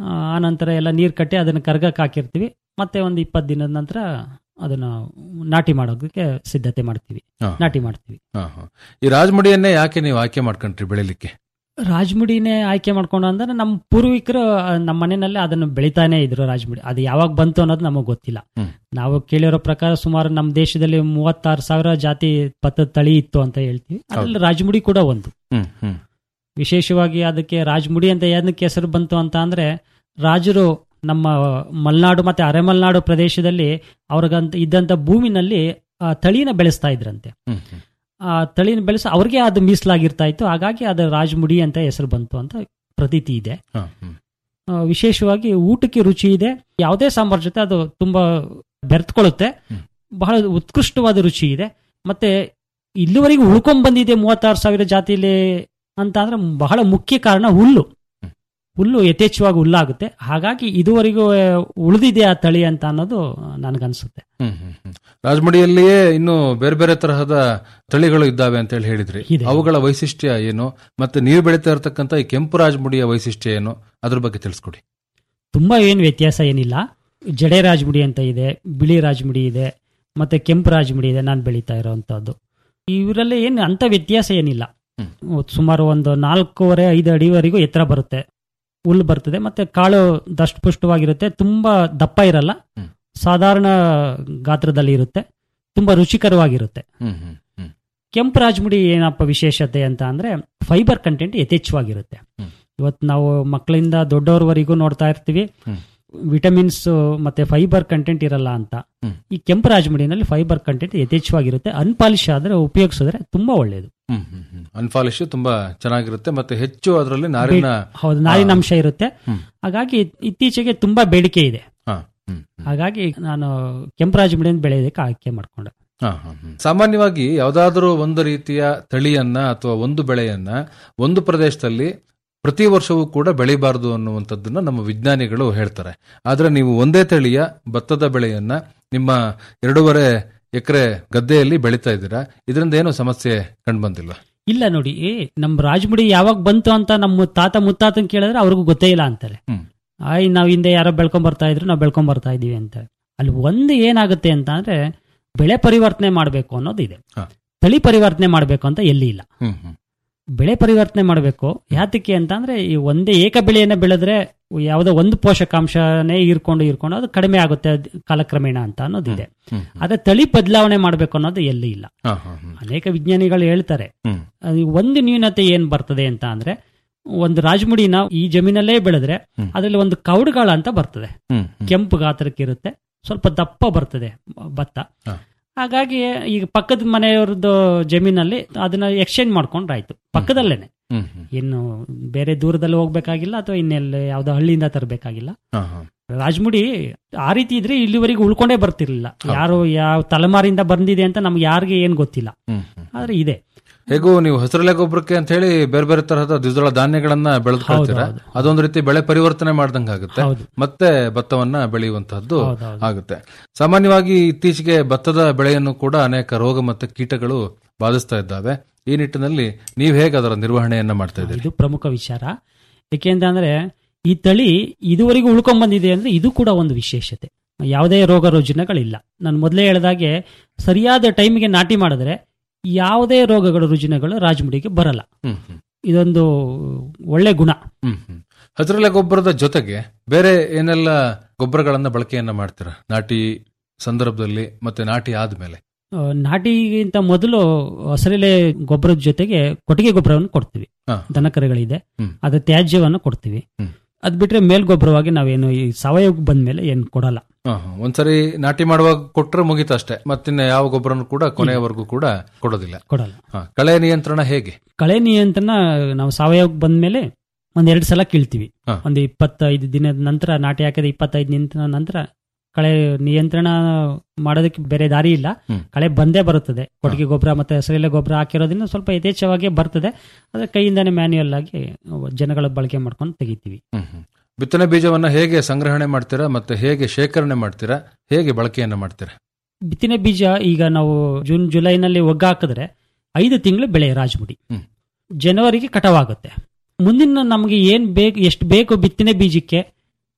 ಆ, ಆ ನಂತರ ಎಲ್ಲ ನೀರು ಕಟ್ಟಿ ಅದನ್ನು ಕರ್ಗಕ್ಕೆ ಹಾಕಿರ್ತೀವಿ ಮತ್ತೆ ಒಂದು ಇಪ್ಪತ್ತು ದಿನದ ನಂತರ ಅದನ್ನು ನಾಟಿ ಮಾಡೋದಕ್ಕೆ ಸಿದ್ಧತೆ ಮಾಡ್ತೀವಿ ಹಾ. ನಾಟಿ ಮಾಡ್ತೀವಿ ಹಾ, ಹಾ. ಈ ರಾಜಮುಡಿಯನ್ನೇ ಯಾಕೆ ನೀವು ಆಯ್ಕೆ ಮಾಡ್ಕೊಂಡ್ರಿ ಬೆಳಿಲಿಕ್ಕೆ ರಾಜಮುಡಿನೇ ಆಯ್ಕೆ ಮಾಡ್ಕೊಂಡು ಅಂದ್ರೆ ನಮ್ಮ ಪೂರ್ವಿಕರು ಆ, ನಮ್ಮ ಮನೆಯಲ್ಲೇ ಅದನ್ನು ಬೆಳಿತಾನೆ ಇದ್ರು ರಾಜಮುಡಿ ಅದು ಯಾವಾಗ ಬಂತು ಅನ್ನೋದು ನಮಗೆ ಗೊತ್ತಿಲ್ಲ ಹ್ಮ್. ನಾವು ಕೇಳಿರೋ ಪ್ರಕಾರ ಸುಮಾರು ನಮ್ಮ ದೇಶದಲ್ಲಿ ಮೂವತ್ತಾರು ಸಾವಿರ ಜಾತಿ ಭತ್ತದ ತಳಿ ಇತ್ತು ಅಂತ ಹೇಳ್ತೀವಿ ಅದ್ರಲ್ಲಿ ರಾಜಮುಡಿ ಕೂಡ ಒಂದು ಹ್ಮ್ ಹ್ಮ್ ವಿಶೇಷವಾಗಿ ಅದಕ್ಕೆ ರಾಜಮುಡಿ ಅಂತ ಏನಕ್ಕೆ ಹೆಸರು ಬಂತು ಅಂತ ಅಂದ್ರೆ ರಾಜರು ನಮ್ಮ ಮಲೆನಾಡು ಮತ್ತೆ ಅರೆಮಲೆನಾಡು ಪ್ರದೇಶದಲ್ಲಿ ಅವ್ರಿಗಂತ ಇದ್ದಂತ ಭೂಮಿನಲ್ಲಿ ಆ ತಳಿನ ಬೆಳೆಸ್ತಾ ಇದ್ರಂತೆ ಹ್ಮ್ ಹ್ಮ್ ಆ ತಳಿನ ಬೆಳೆಸ ಅವ್ರಿಗೆ ಅದು ಮೀಸಲಾಗಿರ್ತಾ ಇತ್ತು ಹಾಗಾಗಿ ಅದು ರಾಜಮುಡಿ ಅಂತ ಹೆಸರು ಬಂತು ಅಂತ ಪ್ರತೀತಿ ಇದೆ ಹಾ, ಹ್ಮ್ ಆ, ವಿಶೇಷವಾಗಿ ಊಟಕ್ಕೆ ರುಚಿ ಇದೆ ಯಾವುದೇ ಸಾಂಬಾರ್ ಜೊತೆ ಅದು ತುಂಬಾ ಬೆರೆತ್ಕೊಳ್ಳುತ್ತೆ ಹ್ಮ್. ಬಹಳ ಉತ್ಕೃಷ್ಟವಾದ ರುಚಿ ಇದೆ ಮತ್ತೆ ಇಲ್ಲಿವರೆಗೂ ಉಳ್ಕೊಂಡ್ ಬಂದಿದೆ ಮೂವತ್ತಾರು ಸಾವಿರ ಜಾತಿಲಿ ಅಂತ ಅಂದ್ರೆ ಬಹಳ ಮುಖ್ಯ ಕಾರಣ ಹುಲ್ಲು ಹ್ಮ್. ಹುಲ್ಲು ಯಥೇಚ್ಛವಾಗಿ ಹುಲ್ಲಾಗುತ್ತೆ ಹಾಗಾಗಿ ಇದುವರೆಗೂ ಆ, ಉಳಿದಿದೆ ಆ ತಳಿ ಅಂತ ಅನ್ನೋದು ನನಗನ್ಸುತ್ತೆ ಹ್ಮ್ ಹ್ಮ್ ಹ್ಮ್. ರಾಜಮುಡಿಯಲ್ಲಿಯೇ ಇನ್ನು ಬೇರೆ ಬೇರೆ ತರಹದ ತಳಿಗಳು ಇದ್ದಾವೆ ಅಂತ ಹೇಳಿ ಹೇಳಿದ್ರಿ ಇದೆ. ಅವುಗಳ ವೈಶಿಷ್ಟ್ಯ ಏನು ಮತ್ತೆ ನೀವು ಬೆಳೀತಾ ಇರತಕ್ಕಂತ ಈ ಕೆಂಪು ರಾಜಮುಡಿಯ ವೈಶಿಷ್ಟ್ಯ ಏನು ಅದ್ರ ಬಗ್ಗೆ ತಿಳಿಸ್ಕೊಡಿ ತುಂಬಾ ಏನು ವ್ಯತ್ಯಾಸ ಏನಿಲ್ಲ ಜಡೆ ರಾಜಮುಡಿ ಅಂತ ಇದೆ ಬಿಳಿ ರಾಜಮುಡಿ ಇದೆ ಮತ್ತೆ ಕೆಂಪು ರಾಜಮುಡಿ ಇದೆ ನಾನು ಬೆಳೀತಾ ಇರೋವಂಥದ್ದು ಇವರಲ್ಲಿ ಏನು ಅಂತ ವ್ಯತ್ಯಾಸ ಏನಿಲ್ಲ ಹ್ಮ್. ಸುಮಾರು ಒಂದು ನಾಲ್ಕೂವರೆ ಐದು ಅಡಿವರೆಗೂ ಎತ್ತರ ಬರುತ್ತೆ ಹುಲ್ಲು ಬರ್ತದೆ ಮತ್ತೆ ಕಾಳು ದಷ್ಟಪುಷ್ಟವಾಗಿರುತ್ತೆ ತುಂಬಾ ದಪ್ಪ ಇರಲ್ಲ ಹ್ಮ್. ಸಾಧಾರಣ ಗಾತ್ರದಲ್ಲಿ ಇರುತ್ತೆ ತುಂಬಾ ರುಚಿಕರವಾಗಿರುತ್ತೆ ಹ್ಮ್ ಹ್ಮ್ ಹ್ಮ್ ಕೆಂಪು ರಾಜಮುಡಿ ಏನಪ್ಪ ವಿಶೇಷತೆ ಅಂತ ಅಂದ್ರೆ ಫೈಬರ್ ಕಂಟೆಂಟ್ ಯಥೇಚ್ಛವಾಗಿರುತ್ತೆ ಹ್ಮ್. ಇವತ್ತು ನಾವು ಮಕ್ಕಳಿಂದ ದೊಡ್ಡವರವರೆಗೂ ನೋಡ್ತಾ ಇರ್ತೀವಿ ಹ್ಮ್. ವಿಟಮಿನ್ಸ್ ಮತ್ತೆ ಫೈಬರ್ ಕಂಟೆಂಟ್ ಇರಲ್ಲ ಅಂತ ಹ್ಮ್. ಈ ಕೆಂಪು ರಾಜಮುಡಿನಲ್ಲಿ ಫೈಬರ್ ಕಂಟೆಂಟ್ ಯಥೇಚ್ಛವಾಗಿರುತ್ತೆ ಅನ್ಪಾಲಿಶ್ ಆದ್ರೆ ಉಪಯೋಗಿಸಿದ್ರೆ ತುಂಬಾ ಒಳ್ಳೆಯದು ಹ್ಮ್ ಹ್ಮ್ ಹ್ಮ್ ಅನ್ಫಾಲಿಶ್ ತುಂಬಾ ಚೆನ್ನಾಗಿರುತ್ತೆ ಮತ್ತೆ ಹೆಚ್ಚು ಅದರಲ್ಲಿ ನಾರಿನ ಹೌದು ನಾರಿನ ಅಂಶ ಇರುತ್ತೆ ಹ್ಮ್. ಹಾಗಾಗಿ ಇತ್ತೀಚೆಗೆ ತುಂಬಾ ಬೇಡಿಕೆ ಇದೆ ಹಾ, ಹ್ಮ್ ಹ್ಮ್. ಹಾಗಾಗಿ ನಾನು ಕೆಂಪು ರಾಜಮುಡಿಯನ್ನು ಬೆಳೆಯೋದಕ್ಕೆ ಆಯ್ಕೆ ಮಾಡ್ಕೊಂಡೆ ಹಾ, ಹಾ, ಹ್ಮ್. ಸಾಮಾನ್ಯವಾಗಿ ಯಾವುದಾದ್ರೂ ಒಂದು ರೀತಿಯ ತಳಿಯನ್ನ ಅಥವಾ ಒಂದು ಬೆಳೆಯನ್ನ ಒಂದು ಪ್ರದೇಶದಲ್ಲಿ ಪ್ರತಿ ವರ್ಷವೂ ಕೂಡ ಬೆಳಿಬಾರದು ಅನ್ನುವಂಥದ್ದನ್ನ ನಮ್ಮ ವಿಜ್ಞಾನಿಗಳು ಹೇಳ್ತಾರೆ ಆದ್ರೆ ನೀವು ಒಂದೇ ತಳಿಯ ಭತ್ತದ ಬೆಳೆಯನ್ನ ನಿಮ್ಮ ಎರಡೂವರೆ ಎಕರೆ ಗದ್ದೆಯಲ್ಲಿ ಬೆಳೀತಾ ಇದ್ದೀರಾ ಇದರಿಂದ ಏನು ಸಮಸ್ಯೆ ಕಂಡುಬಂದಿಲ್ಲ ಇಲ್ಲ ನೋಡಿ ಏ, ನಮ್ ರಾಜಮುಡಿ ಯಾವಾಗ ಬಂತು ಅಂತ ನಮ್ಮ ತಾತ ಮುತ್ತಾತನ್ ಕೇಳಿದ್ರೆ ಅವ್ರಿಗೂ ಗೊತ್ತೇ ಇಲ್ಲ ಅಂತಾರೆ ಹ್ಮ್. ಆಯ್ ನಾವ್ ಹಿಂದೆ ಯಾರೋ ಬೆಳ್ಕೊಂಡ್ ಬರ್ತಾ ಇದ್ರು ನಾವು ಬೆಳ್ಕೊಂಡ್ ಬರ್ತಾ ಇದೀವಿ ಅಂತ ಅಲ್ಲಿ ಒಂದು ಏನಾಗುತ್ತೆ ಅಂತ ಅಂದ್ರೆ ಬೆಳೆ ಪರಿವರ್ತನೆ ಮಾಡಬೇಕು ಅನ್ನೋದು ಇದೆ ಹಾ. ತಳಿ ಪರಿವರ್ತನೆ ಮಾಡಬೇಕು ಅಂತ ಎಲ್ಲಿ ಇಲ್ಲ ಹ್ಮ್ ಹ್ಮ್ ಬೆಳೆ ಪರಿವರ್ತನೆ ಮಾಡಬೇಕು ಯಾತಕ್ಕೆ ಅಂತ ಅಂದ್ರೆ ಈ ಒಂದೇ ಏಕ ಬೆಳೆಯನ್ನ ಬೆಳೆದ್ರೆ ಯಾವುದೋ ಒಂದು ಪೋಷಕಾಂಶನೇ ಇರ್ಕೊಂಡು ಇರ್ಕೊಂಡು ಅದು ಕಡಿಮೆ ಆಗುತ್ತೆ ಅದ್ ಕಾಲಕ್ರಮೇಣ ಅಂತ ಅನ್ನೋದಿದೆ ಹ್ಮ್ ಹ್ಮ್. ಆದ್ರೆ ತಳಿ ಬದಲಾವಣೆ ಮಾಡಬೇಕು ಅನ್ನೋದು ಎಲ್ಲಿ ಇಲ್ಲ ಹಾ, ಹಾ, ಹ್ಮ್. ಅನೇಕ ವಿಜ್ಞಾನಿಗಳು ಹೇಳ್ತಾರೆ ಹ್ಮ್. ಅದು ಒಂದು ನ್ಯೂನತೆ ಏನ್ ಬರ್ತದೆ ಅಂತ ಅಂದ್ರೆ ಒಂದು ರಾಜಮುಡಿನ ಈ ಜಮೀನಲ್ಲೇ ಬೆಳೆದ್ರೆ ಹ್ಮ್. ಅದರಲ್ಲಿ ಒಂದು ಕೌಡುಗಾಳ ಅಂತ ಬರ್ತದೆ ಹ್ಮ್ ಹ್ಮ್. ಕೆಂಪು ಗಾತ್ರಕ್ಕೆ ಇರುತ್ತೆ ಸ್ವಲ್ಪ ದಪ್ಪ ಬರ್ತದೆ ಭತ್ತ ಹಾ. ಹಾಗಾಗಿ ಈಗ ಪಕ್ಕದ ಮನೆಯವ್ರದ್ದು ಜಮೀನಲ್ಲಿ ಅದನ್ನ ಎಕ್ಸ್ಚೇಂಜ್ ಮಾಡ್ಕೊಂಡ್ರಾಯ್ತು ಪಕ್ಕದಲ್ಲೇನೆ ಹ್ಮ್ ಹ್ಮ್. ಇನ್ನು ಬೇರೆ ದೂರದಲ್ಲಿ ಹೋಗ್ಬೇಕಾಗಿಲ್ಲ ಅಥವಾ ಇನ್ನೆಲ್ಲ ಯಾವ್ದೋ ಹಳ್ಳಿಯಿಂದ ತರಬೇಕಾಗಿಲ್ಲ ಹಾ, ಹಾ. ರಾಜಮುಡಿ ಆ ರೀತಿ ಇದ್ರೆ ಇಲ್ಲಿವರೆಗೂ ಉಳ್ಕೊಂಡೇ ಬರ್ತಿರ್ಲಿಲ್ಲ ಹೌದು. ಯಾರು ಯಾವ ತಲೆಮಾರಿಂದ ಬಂದಿದೆ ಅಂತ ನಮ್ಗೆ ಯಾರಿಗೆ ಏನ್ ಗೊತ್ತಿಲ್ಲ ಹ್ಮ್ ಹ್ಮ್. ಆದ್ರೆ ಇದೆ ಹೇಗೂ ನೀವು ಹಸಿರೆಲೆ ಗೊಬ್ಬರಕ್ಕೆ ಅಂತ ಹೇಳಿ ಬೇರೆ ಬೇರೆ ತರಹದ ದ್ವಿದಳ ಧಾನ್ಯಗಳನ್ನ ಬೆಳೆದುಕೊಳ್ತೀರಾ ಹೌದು, ಅದೊಂದು ರೀತಿ ಬೆಳೆ ಪರಿವರ್ತನೆ ಮಾಡ್ದಂಗ ಆಗುತ್ತೆ ಹೌದು ಮತ್ತೆ ಭತ್ತವನ್ನ ಬೆಳೆಯುವಂತಹದ್ದು ಹೌದೌದು. ಆಗುತ್ತೆ ಸಾಮಾನ್ಯವಾಗಿ ಇತ್ತೀಚೆಗೆ ಭತ್ತದ ಬೆಳೆಯನ್ನು ಕೂಡ ಅನೇಕ ರೋಗ ಮತ್ತೆ ಕೀಟಗಳು ಬಾಧಿಸ್ತಾ ಇದ್ದಾವೆ ಈ ನಿಟ್ಟಿನಲ್ಲಿ ನೀವು ಹೇಗೆ ಅದರ ನಿರ್ವಹಣೆಯನ್ನ ಮಾಡ್ತಾ ಇದ್ದೀರಿ ಇದು ಪ್ರಮುಖ ವಿಚಾರ ಏಕೆಂತಂದ್ರೆ ಈ ತಳಿ ಇದುವರೆಗೂ ಉಳ್ಕೊಂಡ್ ಬಂದಿದೆ ಅಂದ್ರೆ ಇದು ಕೂಡ ಒಂದು ವಿಶೇಷತೆ ಯಾವುದೇ ರೋಗ ರುಜಿನಗಳಿಲ್ಲ ನಾನು ಮೊದಲೇ ಹೇಳಿದಾಗೆ ಸರಿಯಾದ ಟೈಮಿಗೆ ನಾಟಿ ಮಾಡಿದ್ರೆ ಯಾವುದೇ ರೋಗಗಳ ರುಜಿನಗಳು ರಾಜಮುಡಿಗೆ ಬರಲ್ಲ ಹ್ಮ್ ಹ್ಮ್. ಇದೊಂದು ಒಳ್ಳೆ ಗುಣ ಹ್ಮ್ ಹ್ಮ್. ಹಸಿರೆಲೆ ಗೊಬ್ಬರದ ಜೊತೆಗೆ ಬೇರೆ ಏನೆಲ್ಲ ಗೊಬ್ಬರಗಳನ್ನ ಬಳಕೆಯನ್ನ ಮಾಡ್ತೀರಾ ನಾಟಿ ಸಂದರ್ಭದಲ್ಲಿ ಮತ್ತೆ ನಾಟಿ ಆದ್ಮೇಲೆ ಆ, ನಾಟಿಗಿಂತ ಮೊದಲು ಹಸಿರೆಲೆ ಗೊಬ್ಬರದ ಜೊತೆಗೆ ಕೊಟ್ಟಿಗೆ ಗೊಬ್ಬರವನ್ನು ಕೊಡ್ತೀವಿ ಹಾ. ದನಕರುಗಳಿದೆ ಹ್ಮ್. ಅದ ತ್ಯಾಜ್ಯವನ್ನು ಕೊಡ್ತೀವಿ ಹ್ಮ್. ಅದ್ ಬಿಟ್ರೆ ಮೇಲ್ಗೊಬ್ಬರವಾಗಿ ನಾವೇನು ಈ ಸಾವಯವ ಬಂದ್ಮೇಲೆ ಏನು ಕೊಡಲ್ಲ ಹಾ, ಹಾ. ಒಂದ್ಸರಿ ನಾಟಿ ಮಾಡುವಾಗ ಕೊಟ್ರೆ ಮುಗೀತು ಅಷ್ಟೇ ಮತ್ತಿನ್ನ ಯಾವ ಗೊಬ್ಬರನು ಕೂಡ ಕೊನೆಯವರೆಗೂ ಕೂಡ ಕೊಡೋದಿಲ್ಲ ಕೊಡಲ್ಲ ಹಾ. ಕಳೆ ನಿಯಂತ್ರಣ ಹೇಗೆ ಕಳೆ ನಿಯಂತ್ರಣ ನಾವು ಸಾವಯವ ಬಂದ್ಮೇಲೆ ಒಂದ್ ಎರಡು ಸಲ ಕೀಳ್ತೀವಿ ಹಾ. ಒಂದು ಇಪ್ಪತ್ತೈದು ದಿನದ ನಂತರ ನಾಟಿ ಹಾಕಿದ ಇಪ್ಪತ್ತೈದು ದಿನದ ನಂತರ ಕಳೆ ನಿಯಂತ್ರಣ ಮಾಡೋದಕ್ಕೆ ಬೇರೆ ದಾರಿ ಇಲ್ಲ ಹ್ಮ್. ಕಳೆ ಬಂದೇ ಬರುತ್ತದೆ ಕೊಟ್ಟಿಗೆ ಗೊಬ್ಬರ ಮತ್ತೆ ಹಸಿರೆಲೆ ಗೊಬ್ಬರ ಹಾಕಿರೋದ್ರಿಂದ ಸ್ವಲ್ಪ ಯಥೇಚ್ಛವಾಗಿ ಬರ್ತದೆ ಅದ್ರ ಕೈಯಿಂದಾನೆ ಮ್ಯಾನ್ಯುಯಲ್ ಆಗಿ ಜನಗಳ ಬಳಕೆ ಮಾಡ್ಕೊಂಡು ತೆಗಿತೀವಿ ಹ್ಮ್ ಹ್ಮ್. ಬಿತ್ತನೆ ಬೀಜವನ್ನ ಹೇಗೆ ಸಂಗ್ರಹಣೆ ಮಾಡ್ತೀರಾ ಮತ್ತೆ ಹೇಗೆ ಶೇಖರಣೆ ಮಾಡ್ತೀರಾ ಹೇಗೆ ಬಳಕೆಯನ್ನ ಮಾಡ್ತೀರಾ ಬಿತ್ತನೆ ಬೀಜ ಈಗ ನಾವು ಜೂನ್ ಜುಲೈನಲ್ಲಿ ಒಗ್ಗ ಹಾಕಿದ್ರೆ ಐದು ತಿಂಗಳು ಬೆಳೆ ರಾಜಮುಡಿ ಹ್ಮ್. ಜನವರಿಗೆ ಕಟಾವಾಗುತ್ತೆ ಮುಂದಿನ ನಮಗೆ ಏನ್ ಬೇಕು ಎಷ್ಟು ಬೇಕು ಬಿತ್ತನೆ ಬೀಜಕ್ಕೆ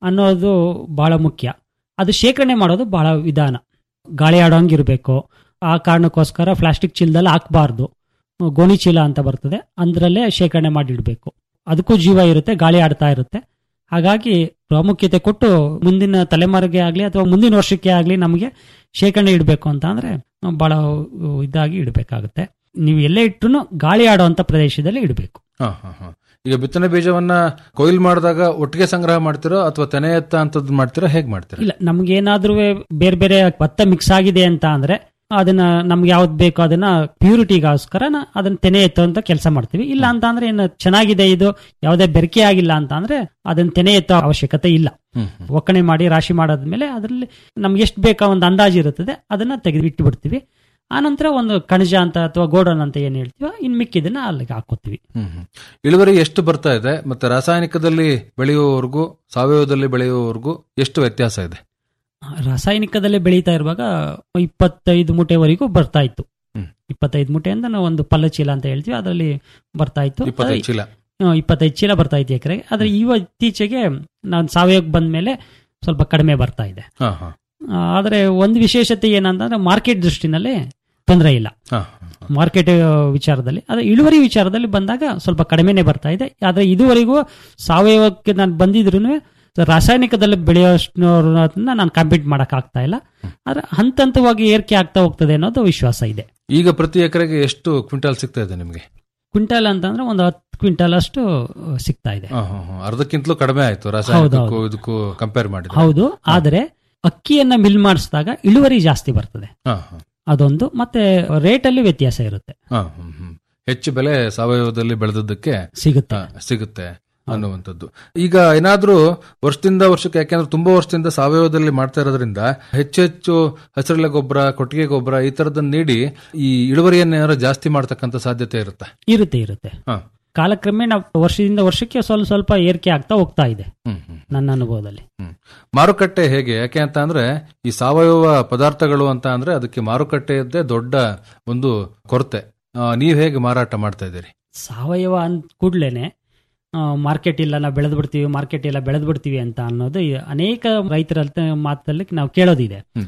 ಅನ್ನೋದು ಬಹಳ ಮುಖ್ಯ ಅದು ಶೇಖರಣೆ ಮಾಡೋದು ಬಹಳ ವಿಧಾನ ಗಾಳಿ ಆಡೋಂಗಿರಬೇಕು ಆ ಕಾರಣಕ್ಕೋಸ್ಕರ ಪ್ಲಾಸ್ಟಿಕ್ ಚೀಲದಲ್ಲಿ ಹಾಕಬಾರ್ದು ಗೋಣಿ ಚೀಲ ಅಂತ ಬರ್ತದೆ ಅಂದ್ರಲ್ಲೇ ಶೇಖರಣೆ ಮಾಡಿಡಬೇಕು ಅದಕ್ಕೂ ಜೀವ ಇರುತ್ತೆ ಗಾಳಿ ಆಡ್ತಾ ಇರುತ್ತೆ ಹಾಗಾಗಿ ಪ್ರಾಮುಖ್ಯತೆ ಕೊಟ್ಟು ಮುಂದಿನ ತಲೆಮಾರಿಗೆ ಆಗಲಿ ಅಥವಾ ಮುಂದಿನ ವರ್ಷಕ್ಕೆ ಆಗಲಿ ನಮಗೆ ಶೇಖರಣೆ ಇಡಬೇಕು ಅಂತ ಅಂದ್ರೆ ಬಹಳ ಇದಾಗಿ ಇಡಬೇಕಾಗುತ್ತೆ ನೀವು ಎಲ್ಲೇ ಇಟ್ಟರು ಗಾಳಿ ಆಡುವಂತ ಪ್ರದೇಶದಲ್ಲಿ ಇಡಬೇಕು ಹಾ ಹಾ ಹಾ ಈಗ ಬಿತ್ತನೆ ಬೀಜವನ್ನ ಕೊಯ್ಲು ಮಾಡಿದಾಗ ಒಟ್ಟಿಗೆ ಸಂಗ್ರಹ ಮಾಡ್ತಿರೋ ಅಥವಾ ತೆನೆ ಎತ್ತ ಅಂತದ್ ಮಾಡ್ತೀರಾ ಹೇಗ್ ಮಾಡ್ತೀರಾ ಇಲ್ಲ ನಮ್ಗೆ ಏನಾದ್ರೂ ಬೇರೆ ಬೇರೆ ಭತ್ತ ಮಿಕ್ಸ್ ಆಗಿದೆ ಅಂತ ಅಂದ್ರೆ ಅದನ್ನ ನಮ್ಗೆ ಯಾವ್ದು ಬೇಕೋ ಅದನ್ನ ಪ್ಯೂರಿಟಿಗೋಸ್ಕರ ಅದನ್ನ ತೆನೆ ಎತ್ತುವಂತ ಕೆಲಸ ಮಾಡ್ತೀವಿ ಇಲ್ಲ ಅಂತ ಅಂದ್ರೆ ಏನು ಚೆನ್ನಾಗಿದೆ ಇದು ಯಾವುದೇ ಬೆರಕೆ ಆಗಿಲ್ಲ ಅಂತ ಅಂದ್ರೆ ಅದನ್ನ ತೆನೆ ಎತ್ತೋ ಅವಶ್ಯಕತೆ ಇಲ್ಲ ಹ್ಮ್ ಹ್ಮ್. ಒಕ್ಕಣೆ ಮಾಡಿ ರಾಶಿ ಮಾಡಾದ್ಮೇಲೆ ಅದರಲ್ಲಿ ನಮ್ಗೆ ಎಷ್ಟು ಬೇಕಾ ಒಂದು ಅಂದಾಜು ಇರುತ್ತದೆ ಅದನ್ನ ತೆಗೆದು ಇಟ್ಟು ಬಿಡ್ತೀವಿ ಆನಂತರ ಒಂದು ಕಣಜ ಅಂತ ಅಥವಾ ಗೋಡನ್ ಅಂತ ಏನ್ ಹೇಳ್ತೀವೋ ಇನ್ ಮಿಕ್ಕಿದನ್ನ ಅಲ್ಲಿಗೆ ಹಾಕೋತೀವಿ ಹ್ಮ್ ಹ್ಮ್. ಇಳುವರಿ ಎಷ್ಟು ಬರ್ತಾ ಇದೆ ಮತ್ತೆ ರಾಸಾಯನಿಕದಲ್ಲಿ ಬೆಳೆಯುವವರೆಗೂ ಸಾವಯವದಲ್ಲಿ ಬೆಳೆಯುವವರೆಗೂ ಎಷ್ಟು ವ್ಯತ್ಯಾಸ ಇದೆ ರಾಸಾಯನಿಕದಲ್ಲಿ ಬೆಳೀತಾ ಇರುವಾಗ ಇಪ್ಪತ್ತೈದು ಮೂಟೆವರೆಗೂ ಬರ್ತಾ ಇತ್ತು ಹ್ಮ್. ಇಪ್ಪತ್ತೈದು ಮೂಟೆ ಅಂತ ನಾವು ಒಂದು ಪಲ್ಲ ಚೀಲ ಅಂತ ಹೇಳ್ತೀವಿ ಅದರಲ್ಲಿ ಬರ್ತಾ ಇತ್ತು ಇಪ್ಪತ್ತೈದು ಚೀಲ ಆ, ಇಪ್ಪತ್ತೈದು ಚೀಲ ಬರ್ತಾ ಇತ್ತು ಎಕರೆಗೆ ಆದ್ರೆ ಇವ ಇತ್ತೀಚೆಗೆ ನಾನು ಸಾವಯವಕ್ಕೆ ಬಂದ ಮೇಲೆ ಸ್ವಲ್ಪ ಕಡಿಮೆ ಬರ್ತಾ ಇದೆ ಹಾ ಹಾ ಆ, ಆದ್ರೆ ಒಂದು ವಿಶೇಷತೆ ಏನಂತಂದ್ರೆ ಮಾರ್ಕೆಟ್ ದೃಷ್ಟಿನಲ್ಲಿ ತೊಂದರೆ ಇಲ್ಲ ಹಾ ಹಾ. ಮಾರ್ಕೆಟ್ ವಿಚಾರದಲ್ಲಿ ಅದೇ ಇಳುವರಿ ವಿಚಾರದಲ್ಲಿ ಬಂದಾಗ ಸ್ವಲ್ಪ ಕಡಿಮೆನೆ ಬರ್ತಾ ಇದೆ ಆದ್ರೆ ಇದುವರೆಗೂ ಸಾವಯವಕ್ಕೆ ನಾನು ಬಂದಿದ್ರು ರಾಸಾಯನಿಕದಲ್ಲಿ ಬೆಳೆಯೋಷ್ಟು ನಾನು ಕಾಂಪೀಟ್ ಮಾಡಕ್ ಆಗ್ತಾ ಇಲ್ಲ ಆದ್ರೆ ಹಂತ ಹಂತವಾಗಿ ಏರಿಕೆ ಆಗ್ತಾ ಹೋಗ್ತದೆ ಅನ್ನೋದು ವಿಶ್ವಾಸ ಇದೆ ಈಗ ಪ್ರತಿ ಎಕರೆಗೆ ಎಷ್ಟು ಕ್ವಿಂಟಾಲ್ ಸಿಗ್ತಾ ಇದೆ ನಿಮಗೆ ಕ್ವಿಂಟಲ್ ಅಂತಂದ್ರೆ ಒಂದು ಹತ್ತು ಕ್ವಿಂಟಲ್ ಅಷ್ಟು ಸಿಗ್ತಾ ಇದೆ ಹಾ, ಹಾ, ಹಾ. ಅರ್ಧಕ್ಕಿಂತಲೂ ಕಡಿಮೆ ಆಯ್ತು ರಾಸಾಯನಿಕಕ್ಕೂ ಇದಕ್ಕೂ ಕಂಪೇರ್ ಮಾಡಿದ್ರೆ ಹೌದು ಆದ್ರೆ ಅಕ್ಕಿಯನ್ನ ಮಿಲ್ ಮಾಡಿಸಿದಾಗ ಇಳುವರಿ ಜಾಸ್ತಿ ಬರ್ತದೆ ಹಾ, ಹಾ. ಅದೊಂದು ಮತ್ತೆ ರೇಟ್ ಅಲ್ಲಿ ವ್ಯತ್ಯಾಸ ಇರುತ್ತೆ ಹಾ, ಹ್ಮ್, ಹ್ಮ್. ಹೆಚ್ಚು ಬೆಲೆ ಸಾವಯವದಲ್ಲಿ ಬೆಳೆದದ್ದಕ್ಕೆ ಸಿಗುತ್ತೆ ಹಾ, ಸಿಗುತ್ತೆ ಅನ್ನುವಂಥದ್ದು ಈಗ ಏನಾದ್ರೂ ವರ್ಷದಿಂದ ವರ್ಷಕ್ಕೆ ಯಾಕೆಂದ್ರೆ ತುಂಬಾ ವರ್ಷದಿಂದ ಸಾವಯವದಲ್ಲಿ ಮಾಡ್ತಾ ಇರೋದ್ರಿಂದ ಹೆಚ್ಚು ಹೆಚ್ಚು ಹಸಿರೆಲೆ ಗೊಬ್ಬರ ಕೊಟ್ಟಿಗೆ ಗೊಬ್ಬರ ಈ ತರದನ್ನ ನೀಡಿ ಈ ಇಳುವರಿಯನ್ನ ಏನಾದ್ರು ಜಾಸ್ತಿ ಮಾಡ್ತಕ್ಕಂಥ ಸಾಧ್ಯತೆ ಇರುತ್ತಾ ಇರುತ್ತೆ ಇರುತ್ತೆ ಹಾ. ಕಾಲಕ್ರಮೇಣ ವರ್ಷದಿಂದ ವರ್ಷಕ್ಕೆ ಸ್ವಲ್ಪ ಸ್ವಲ್ಪ ಏರಿಕೆ ಆಗ್ತಾ ಹೋಗ್ತಾ ಇದೆ ಹ್ಮ್ ಹ್ಮ್ ನನ್ನ ಅನುಭವದಲ್ಲಿ ಹ್ಮ್. ಮಾರುಕಟ್ಟೆ ಹೇಗೆ ಯಾಕೆ ಅಂತ ಅಂದ್ರೆ ಈ ಸಾವಯವ ಪದಾರ್ಥಗಳು ಅಂತ ಅಂದ್ರೆ ಅದಕ್ಕೆ ಮಾರುಕಟ್ಟೆಯದ್ದೇ ದೊಡ್ಡ ಒಂದು ಕೊರತೆ ಆ, ನೀವ್ ಹೇಗೆ ಮಾರಾಟ ಮಾಡ್ತಾ ಇದ್ದೀರಿ ಸಾವಯವ ಅಂದ ಕೂಡ್ಲೇನೆ ಮಾರ್ಕೆಟ್ ಇಲ್ಲ ನಾವು ಬೆಳೆದು ಬಿಡ್ತೀವಿ ಮಾರ್ಕೆಟ್ ಇಲ್ಲ ಬೆಳೆದು ಬಿಡ್ತೀವಿ ಅಂತ ಅನ್ನೋದು ಈ ಅನೇಕ ರೈತರ ಮಾತಲ್ಲಿ ನಾವು ಕೇಳೋದಿದೆ ಹ್ಮ್.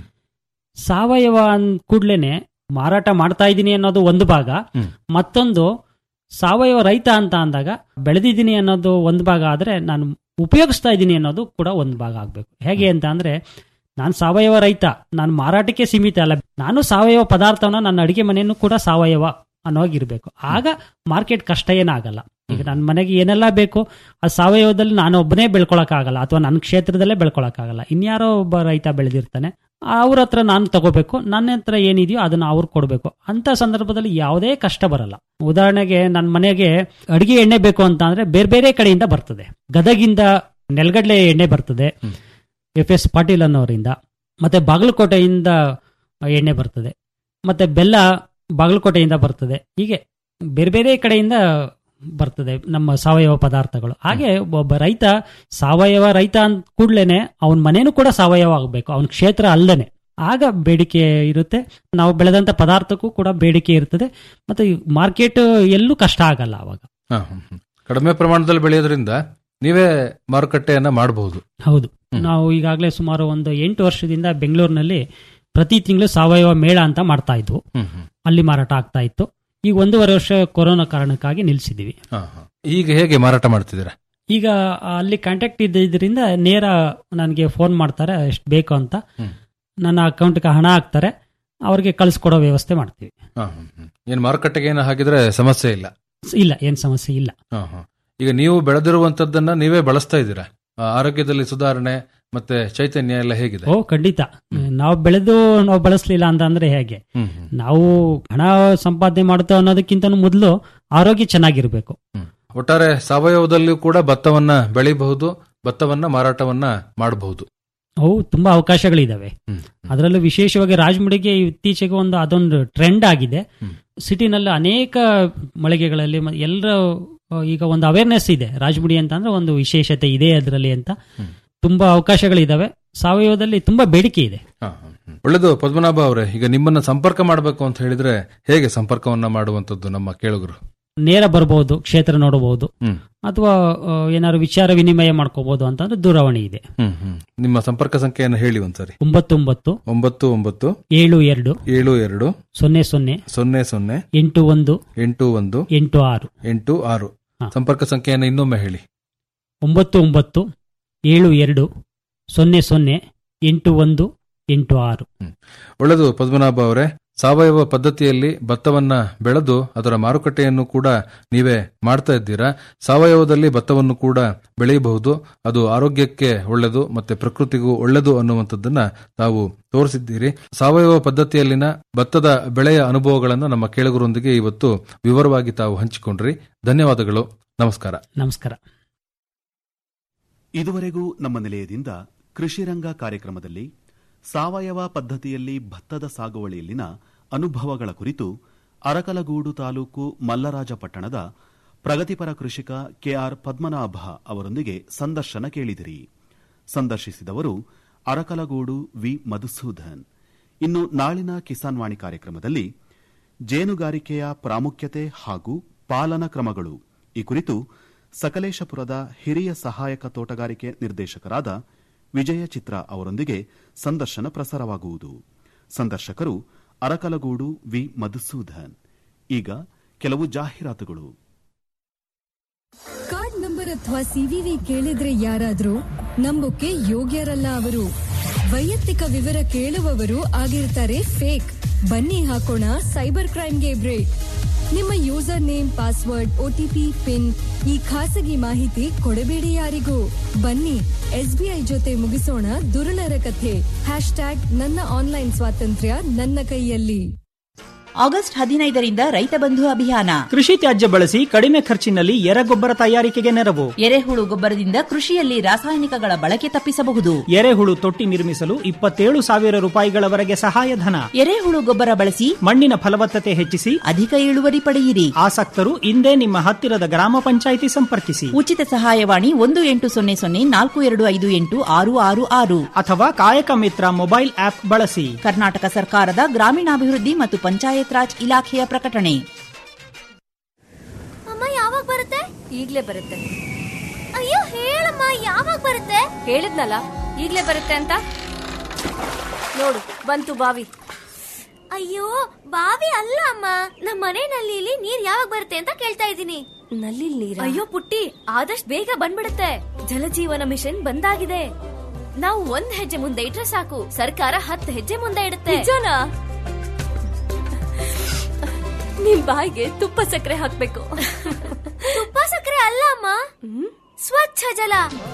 ಸಾವಯವ ಅಂದ ಕೂಡ್ಲೇನೆ ಮಾರಾಟ ಮಾಡ್ತಾ ಇದ್ದೀನಿ ಅನ್ನೋದು ಒಂದು ಭಾಗ ಹ್ಮ್. ಮತ್ತೊಂದು ಸಾವಯವ ರೈತ ಅಂತ ಅಂದಾಗ ಬೆಳೆದಿದ್ದೀನಿ ಅನ್ನೋದು ಒಂದು ಭಾಗ ಆದ್ರೆ ನಾನು ಉಪಯೋಗಿಸ್ತಾ ಇದ್ದೀನಿ ಅನ್ನೋದು ಕೂಡ ಒಂದು ಭಾಗ ಆಗ್ಬೇಕು ಹೇಗೆ ಅಂತ ಅಂದ್ರೆ ನಾನು ಸಾವಯವ ರೈತ ನಾನು ಮಾರಾಟಕ್ಕೆ ಸೀಮಿತ ಅಲ್ಲ ನಾನು ಸಾವಯವ ಪದಾರ್ಥವನ್ನ ನನ್ನ ಅಡಿಗೆ ಮನೆಯನ್ನು ಕೂಡ ಸಾವಯವ ಅನ್ನೋಗಿರ್ಬೇಕು ಆಗ ಮಾರ್ಕೆಟ್ ಕಷ್ಟ ಏನಾಗಲ್ಲ ಈಗ ನನ್ನ ಮನೆಗೆ ಏನೆಲ್ಲ ಬೇಕು ಆ ಸಾವಯವದಲ್ಲಿ ನಾನು ಒಬ್ಬನೇ ಬೆಳ್ಕೊಳಕ್ಕಾಗಲ್ಲ ಅಥವಾ ನನ್ನ ಕ್ಷೇತ್ರದಲ್ಲೇ ಬೆಳ್ಕೊಳಕ್ಕಾಗಲ್ಲ ಇನ್ಯಾರೋ ಒಬ್ಬ ರೈತ ಬೆಳೆದಿರ್ತಾನೆ ಅವ್ರ ಹತ್ರ ನಾನು ತಗೋಬೇಕು ನನ್ನ ಹತ್ರ ಏನಿದೆಯೋ ಅದನ್ನ ಅವ್ರು ಕೊಡಬೇಕು ಅಂತ ಸಂದರ್ಭದಲ್ಲಿ ಯಾವುದೇ ಕಷ್ಟ ಬರಲ್ಲ ಉದಾಹರಣೆಗೆ ನನ್ನ ಮನೆಗೆ ಅಡಿಗೆ ಎಣ್ಣೆ ಬೇಕು ಅಂತ ಅಂದ್ರೆ ಬೇರೆ ಬೇರೆ ಕಡೆಯಿಂದ ಬರ್ತದೆ ಗದಗಿಂದ ನೆಲಗಡಲೆ ಎಣ್ಣೆ ಬರ್ತದೆ ಹ್ಮ್. ಎಫ್ ಎಸ್ ಪಾಟೀಲ್ ಅನ್ನೋರಿಂದ ಮತ್ತೆ ಬಾಗಲಕೋಟೆಯಿಂದ ಎಣ್ಣೆ ಬರ್ತದೆ ಮತ್ತೆ ಬೆಲ್ಲ ಬಾಗಲಕೋಟೆಯಿಂದ ಬರ್ತದೆ ಹೀಗೆ ಬೇರೆ ಬೇರೆ ಕಡೆಯಿಂದ ಬರ್ತದೆ ನಮ್ಮ ಸಾವಯವ ಪದಾರ್ಥಗಳು ಹಾಗೆ ಒಬ್ಬ ರೈತ ಸಾವಯವ ರೈತ ಅಂದ ಕೂಡ್ಲೇನೆ ಅವನ ಮನೇನು ಕೂಡ ಸಾವಯವ ಆಗಬೇಕು ಅವನ ಕ್ಷೇತ್ರ ಅಲ್ಲದೇನೆ ಆಗ ಬೇಡಿಕೆ ಇರುತ್ತೆ ನಾವು ಬೆಳೆದಂತ ಪದಾರ್ಥಕ್ಕೂ ಕೂಡ ಬೇಡಿಕೆ ಇರ್ತದೆ ಮತ್ತೆ ಮಾರ್ಕೆಟ್ ಎಲ್ಲೂ ಕಷ್ಟ ಆಗಲ್ಲ ಅವಾಗ ಹಾ, ಹ್ಮ್, ಹ್ಮ್. ಕಡಿಮೆ ಪ್ರಮಾಣದಲ್ಲಿ ಬೆಳೆಯೋದ್ರಿಂದ ನೀವೇ ಮಾರುಕಟ್ಟೆಯನ್ನ ಮಾಡಬಹುದು ಹೌದು ಹ್ಮ್. ನಾವು ಈಗಾಗಲೇ ಸುಮಾರು ಒಂದು ಎಂಟು ವರ್ಷದಿಂದ ಬೆಂಗಳೂರಿನಲ್ಲಿ ಪ್ರತಿ ತಿಂಗಳು ಸಾವಯವ ಮೇಳ ಅಂತ ಮಾಡ್ತಾ ಇದ್ವು ಅಲ್ಲಿ ಮಾರಾಟ ಆಗ್ತಾ ಇತ್ತು ಈಗ ಒಂದೂವರೆ ವರ್ಷ ಕೊರೋನಾ ಕಾರಣಕ್ಕಾಗಿ ನಿಲ್ಸಿದೀವಿ ಈಗ ಹೇಗೆ ಮಾರಾಟ ಮಾಡ್ತಿದ್ದೀರಾ ಈಗ ಅಲ್ಲಿ ಕಾಂಟ್ಯಾಕ್ಟ್ ಇದ್ದಿದ್ದರಿಂದ ನೇರ ನನಗೆ ಫೋನ್ ಮಾಡ್ತಾರೆ ಎಷ್ಟು ಬೇಕು ಅಂತ ಹ್ಮ್. ನನ್ನ ಅಕೌಂಟ್ಗೆ ಹಣ ಹಾಕ್ತಾರೆ ಅವ್ರಿಗೆ ಕಳಿಸ್ಕೊಡೋ ವ್ಯವಸ್ಥೆ ಮಾಡ್ತೀವಿ ಹಾ, ಹ್ಮ್, ಹ್ಮ್. ಏನ್ ಮಾರುಕಟ್ಟೆಗೆ ಏನು ಹಾಕಿದ್ರೆ ಸಮಸ್ಯೆ ಇಲ್ಲ ಇಲ್ಲ ಏನ್ ಸಮಸ್ಯೆ ಇಲ್ಲ ಹಾ, ಹಾ. ಈಗ ನೀವು ಬೆಳೆದಿರುವಂತದ್ದನ್ನ ನೀವೇ ಬಳಸ್ತಾ ಇದ್ದೀರಾ ಆ, ಆರೋಗ್ಯದಲ್ಲಿ ಸುಧಾರಣೆ ಮತ್ತೆ ಚೈತನ್ಯ ಎಲ್ಲ ಹೇಗಿದೆ ಓ ಖಂಡಿತ ನಾವು ಬೆಳೆದು ನಾವು ಬಳಸಲಿಲ್ಲ ಅಂತ ಅಂದ್ರೆ ಹೇಗೆ ಹ್ಮ್, ಹ್ಮ್. ನಾವು ಹಣ ಸಂಪಾದನೆ ಮಾಡುತ್ತೋ ಅನ್ನೋದಕ್ಕಿಂತ ಮೊದಲು ಆರೋಗ್ಯ ಚೆನ್ನಾಗಿರ್ಬೇಕು ಒಟ್ಟಾರೆ ಸಾವಯವದಲ್ಲಿಯೂ ಕೂಡ ಭತ್ತವನ್ನ ಬೆಳಿಬಹುದು ಭತ್ತವನ್ನ ಮಾರಾಟವನ್ನ ಮಾಡಬಹುದು ಅವು ತುಂಬಾ ಅವಕಾಶಗಳಿದಾವೆ ಹ್ಮ್. ಅದರಲ್ಲೂ ವಿಶೇಷವಾಗಿ ರಾಜಮುಡಿಗೆ ಇತ್ತೀಚೆಗೆ ಒಂದು ಅದೊಂದು ಟ್ರೆಂಡ್ ಆಗಿದೆ ಹ್ಮ್. ಸಿಟಿನಲ್ಲಿ ಅನೇಕ ಮಳಿಗೆಗಳಲ್ಲಿ ಮ- ಎಲ್ಲರ ಆ, ಈಗ ಒಂದು ಅವೇರ್ನೆಸ್ ಇದೆ ರಾಜಮುಡಿ ಅಂತ ಅಂದ್ರೆ ಒಂದು ವಿಶೇಷತೆ ಇದೆ ಅದರಲ್ಲಿ ಅಂತ ಹ್ಮ್. ತುಂಬಾ ಅವಕಾಶಗಳಿದಾವೆ ಸಾವಯವದಲ್ಲಿ ತುಂಬಾ ಬೇಡಿಕೆ ಇದೆ ಹಾ, ಹಾ, ಹ್ಮ್. ಒಳ್ಳೆದು ಪದ್ಮನಾಭ ಅವರೇ ಈಗ ನಿಮ್ಮನ್ನ ಸಂಪರ್ಕ ಮಾಡಬೇಕು ಅಂತ ಹೇಳಿದ್ರೆ ಹೇಗೆ ಸಂಪರ್ಕವನ್ನ ಮಾಡುವಂತದ್ದು ನಮ್ಮ ಕೇಳುಗರು ನೇರ ಬರ್ಬೋದು ಕ್ಷೇತ್ರ ನೋಡಬಹುದು ಹ್ಮ್ ಅಥವಾ ಆ, ಏನಾದ್ರು ವಿಚಾರ ವಿನಿಮಯ ಮಾಡ್ಕೋಬಹುದು ಅಂತಂದ್ರೆ ದೂರವಾಣಿ ಇದೆ ಹ್ಮ್ ಹ್ಮ್ ನಿಮ್ಮ ಸಂಪರ್ಕ ಸಂಖ್ಯೆಯನ್ನು ಹೇಳಿ ಒಂದ್ಸರಿ ಒಂಬತ್ತು ಒಂಬತ್ತು ಒಂಬತ್ತು ಒಂಬತ್ತು ಏಳು ಎರಡು ಏಳು ಎರಡು ಸೊನ್ನೆ ಸೊನ್ನೆ ಸೊನ್ನೆ ಸೊನ್ನೆ ಎಂಟು ಒಂದು ಎಂಟು ಒಂದು ಎಂಟು ಆರು ಎಂಟು ಆರು ಹಾ. ಸಂಪರ್ಕ ಸಂಖ್ಯೆಯನ್ನು ಇನ್ನೊಮ್ಮೆ ಹೇಳಿ ಒಂಬತ್ತು ಒಂಬತ್ತು ಏಳು ಎರಡು ಸೊನ್ನೆ ಸೊನ್ನೆ ಎಂಟು ಒಂದು ಎಂಟು ಆರು ಒಳ್ಳೆದು ಪದ್ಮನಾಭ ಅವರೇ ಸಾವಯವ ಪದ್ಧತಿಯಲ್ಲಿ ಭತ್ತವನ್ನ ಬೆಳೆದು ಅದರ ಮಾರುಕಟ್ಟೆಯನ್ನು ಕೂಡ ನೀವೇ ಮಾಡ್ತಾ ಇದ್ದೀರಾ ಸಾವಯವದಲ್ಲಿ ಭತ್ತವನ್ನು ಕೂಡ ಬೆಳೆಯಬಹುದು ಅದು ಆರೋಗ್ಯಕ್ಕೆ ಒಳ್ಳೆದು ಮತ್ತೆ ಪ್ರಕೃತಿಗೂ ಒಳ್ಳೆದು ಅನ್ನುವಂಥದ್ದನ್ನ ತಾವು ತೋರಿಸಿದ್ದೀರಿ ಸಾವಯವ ಪದ್ಧತಿಯಲ್ಲಿನ ಭತ್ತದ ಬೆಳೆಯ ಅನುಭವಗಳನ್ನು ನಮ್ಮ ಕೇಳುಗರೊಂದಿಗೆ ಇವತ್ತು ವಿವರವಾಗಿ ತಾವು ಹಂಚಿಕೊಂಡ್ರಿ ಧನ್ಯವಾದಗಳು ನಮಸ್ಕಾರ ನಮಸ್ಕಾರ ಇದುವರೆಗೂ ನಮ್ಮ ನಿಲಯದಿಂದ ಕೃಷಿರಂಗ ಕಾರ್ಯಕ್ರಮದಲ್ಲಿ ಸಾವಯವ ಪದ್ಧತಿಯಲ್ಲಿ ಭತ್ತದ ಸಾಗುವಳಿಯಲ್ಲಿನ ಅನುಭವಗಳ ಕುರಿತು ಅರಕಲಗೂಡು ತಾಲೂಕು ಮಲ್ಲರಾಜಪಟ್ಟಣದ ಪ್ರಗತಿಪರ ಕೃಷಿಕ ಕೆಆರ್ ಪದ್ಮನಾಭ ಅವರೊಂದಿಗೆ ಸಂದರ್ಶನ ಕೇಳಿದಿರಿ ಸಂದರ್ಶಿಸಿದವರು ಅರಕಲಗೂಡು ವಿ ಮಧುಸೂದನ್ ಇನ್ನು ನಾಳಿನ ಕಿಸಾನ್ ವಾಣಿ ಕಾರ್ಯಕ್ರಮದಲ್ಲಿ ಜೇನುಗಾರಿಕೆಯ ಪ್ರಾಮುಖ್ಯತೆ ಹಾಗೂ ಪಾಲನ ಕ್ರಮಗಳು ಈ ಕುರಿತು ಸಕಲೇಶಪುರದ ಹಿರಿಯ ಸಹಾಯಕ ತೋಟಗಾರಿಕೆ ನಿರ್ದೇಶಕರಾದ ವಿಜಯ ಚಿತ್ರ ಅವರೊಂದಿಗೆ ಸಂದರ್ಶನ ಪ್ರಸಾರವಾಗುವುದು ಸಂದರ್ಶಕರು ಅರಕಲಗೂಡು ವಿ ಮಧುಸೂದನ್ ಈಗ ಕೆಲವು ಜಾಹೀರಾತುಗಳು ಕಾರ್ಡ್ ನಂಬರ್ ಅಥವಾ ಸಿವಿವಿ ಕೇಳಿದ್ರೆ ಯಾರಾದ್ರೂ ನಂಬೋಕೆ ಯೋಗ್ಯರಲ್ಲ ಅವರು ವೈಯಕ್ತಿಕ ವಿವರ ಕೇಳುವವರು ಆಗಿರ್ತಾರೆ ಫೇಕ್ ಬನ್ನಿ ಹಾಕೋಣ ಸೈಬರ್ ಕ್ರೈಮ್ಗೆ ಬ್ರೇಕ್ ನಿಮ್ಮ user name password OTP PIN ಈ ಖಾಸಗಿ ಮಾಹಿತಿ ಕೊಡಬೇಡಿ ಯಾರಿಗೂ ಬನ್ನಿ ಎಸ್ಬಿಐ ಜೊತೆ ಮುಗಿಸೋಣ ದುರುಳರ ಕಥೆ ಹ್ಯಾಶ್ ಟ್ಯಾಗ್ ನನ್ನ ಆನ್ಲೈನ್ ಸ್ವಾತಂತ್ರ್ಯ ನನ್ನ ಕೈಯಲ್ಲಿ ಆಗಸ್ಟ್ ಹದಿನೈದರಿಂದ ರೈತ ಬಂಧು ಅಭಿಯಾನ ಕೃಷಿ ತ್ಯಾಜ್ಯ ಬಳಸಿ ಕಡಿಮೆ ಖರ್ಚಿನಲ್ಲಿ ಎರೆಗೊಬ್ಬರ ತಯಾರಿಕೆಗೆ ನೆರವು ಎರೆಹುಳು ಗೊಬ್ಬರದಿಂದ ಕೃಷಿಯಲ್ಲಿ ರಾಸಾಯನಿಕಗಳ ಬಳಕೆ ತಪ್ಪಿಸಬಹುದು ಎರೆಹುಳು ತೊಟ್ಟಿ ನಿರ್ಮಿಸಲು ಇಪ್ಪತ್ತೇಳು ಸಾವಿರ ರೂಪಾಯಿಗಳವರೆಗೆ ಸಹಾಯಧನ ಎರೆಹುಳು ಗೊಬ್ಬರ ಬಳಸಿ ಮಣ್ಣಿನ ಫಲವತ್ತತೆ ಹೆಚ್ಚಿಸಿ ಅಧಿಕ ಇಳುವರಿ ಪಡೆಯಿರಿ ಆಸಕ್ತರು ಇಂದೇ ನಿಮ್ಮ ಹತ್ತಿರದ ಗ್ರಾಮ ಪಂಚಾಯಿತಿ ಸಂಪರ್ಕಿಸಿ ಉಚಿತ ಸಹಾಯವಾಣಿ ಒಂದು ಎಂಟು ಸೊನ್ನೆ ಸೊನ್ನೆ ನಾಲ್ಕು ಎರಡು ಐದು ಎಂಟು ಆರು ಆರು ಆರು ಅಥವಾ ಕಾಯಕ ಮಿತ್ರ ಮೊಬೈಲ್ ಆಪ್ ಬಳಸಿ ಕರ್ನಾಟಕ ಸರ್ಕಾರದ ಗ್ರಾಮೀಣಾಭಿವೃದ್ಧಿ ಮತ್ತು ಪಂಚಾಯತ್ ರಾಜ್ ಇಲಾಖೆಯ ಪ್ರಕಟಣೆ ಅಮ್ಮ ಯಾವಾಗ ಬರುತ್ತೆ ಈಗ್ಲೇ ಬರುತ್ತೆ ಅಯ್ಯೋ ಹೇಳಮ್ಮ ಯಾವಾಗ ಬರುತ್ತೆ ಹೇಳಿದ್ನಲ್ಲ ಈಗ್ಲೇ ಬರುತ್ತೆ ಅಂತ ನೋಡು ಬಂತು ಬಾವಿ ಅಯ್ಯೋ ಬಾವಿ ಅಲ್ಲ ಅಮ್ಮ ನಮ್ಮ ಮನೆ ನಲ್ಲಿಲಿ ನೀರ್ ಯಾವಾಗ ಬರುತ್ತೆ ಅಂತ ಕೇಳ್ತಾ ಇದ್ದೀನಿ ನಲ್ಲಿ ನೀರ್ ಅಯ್ಯೋ ಪುಟ್ಟಿ ಆದಷ್ಟು ಬೇಗ ಬಂದ್ಬಿಡುತ್ತೆ ಜಲಜೀವನ ಮಿಷನ್ ಬಂದಾಗಿದೆ ನಾವು ಒಂದ್ ಹೆಜ್ಜೆ ಮುಂದೆ ಇಟ್ರೆ ಸಾಕು ಸರ್ಕಾರ ಹತ್ತು ಹೆಜ್ಜೆ ಮುಂದೆ ಇಡುತ್ತೆ ನಿಜನಾ ನಿಮ್ ಬಾಯಿಗೆ ತುಪ್ಪ ಸಕ್ಕರೆ ಹಾಕ್ಬೇಕು ತುಪ್ಪ ಸಕ್ಕರೆ ಅಲ್ಲ ಅಮ್ಮ ಸ್ವಚ್ಛ ಜಲ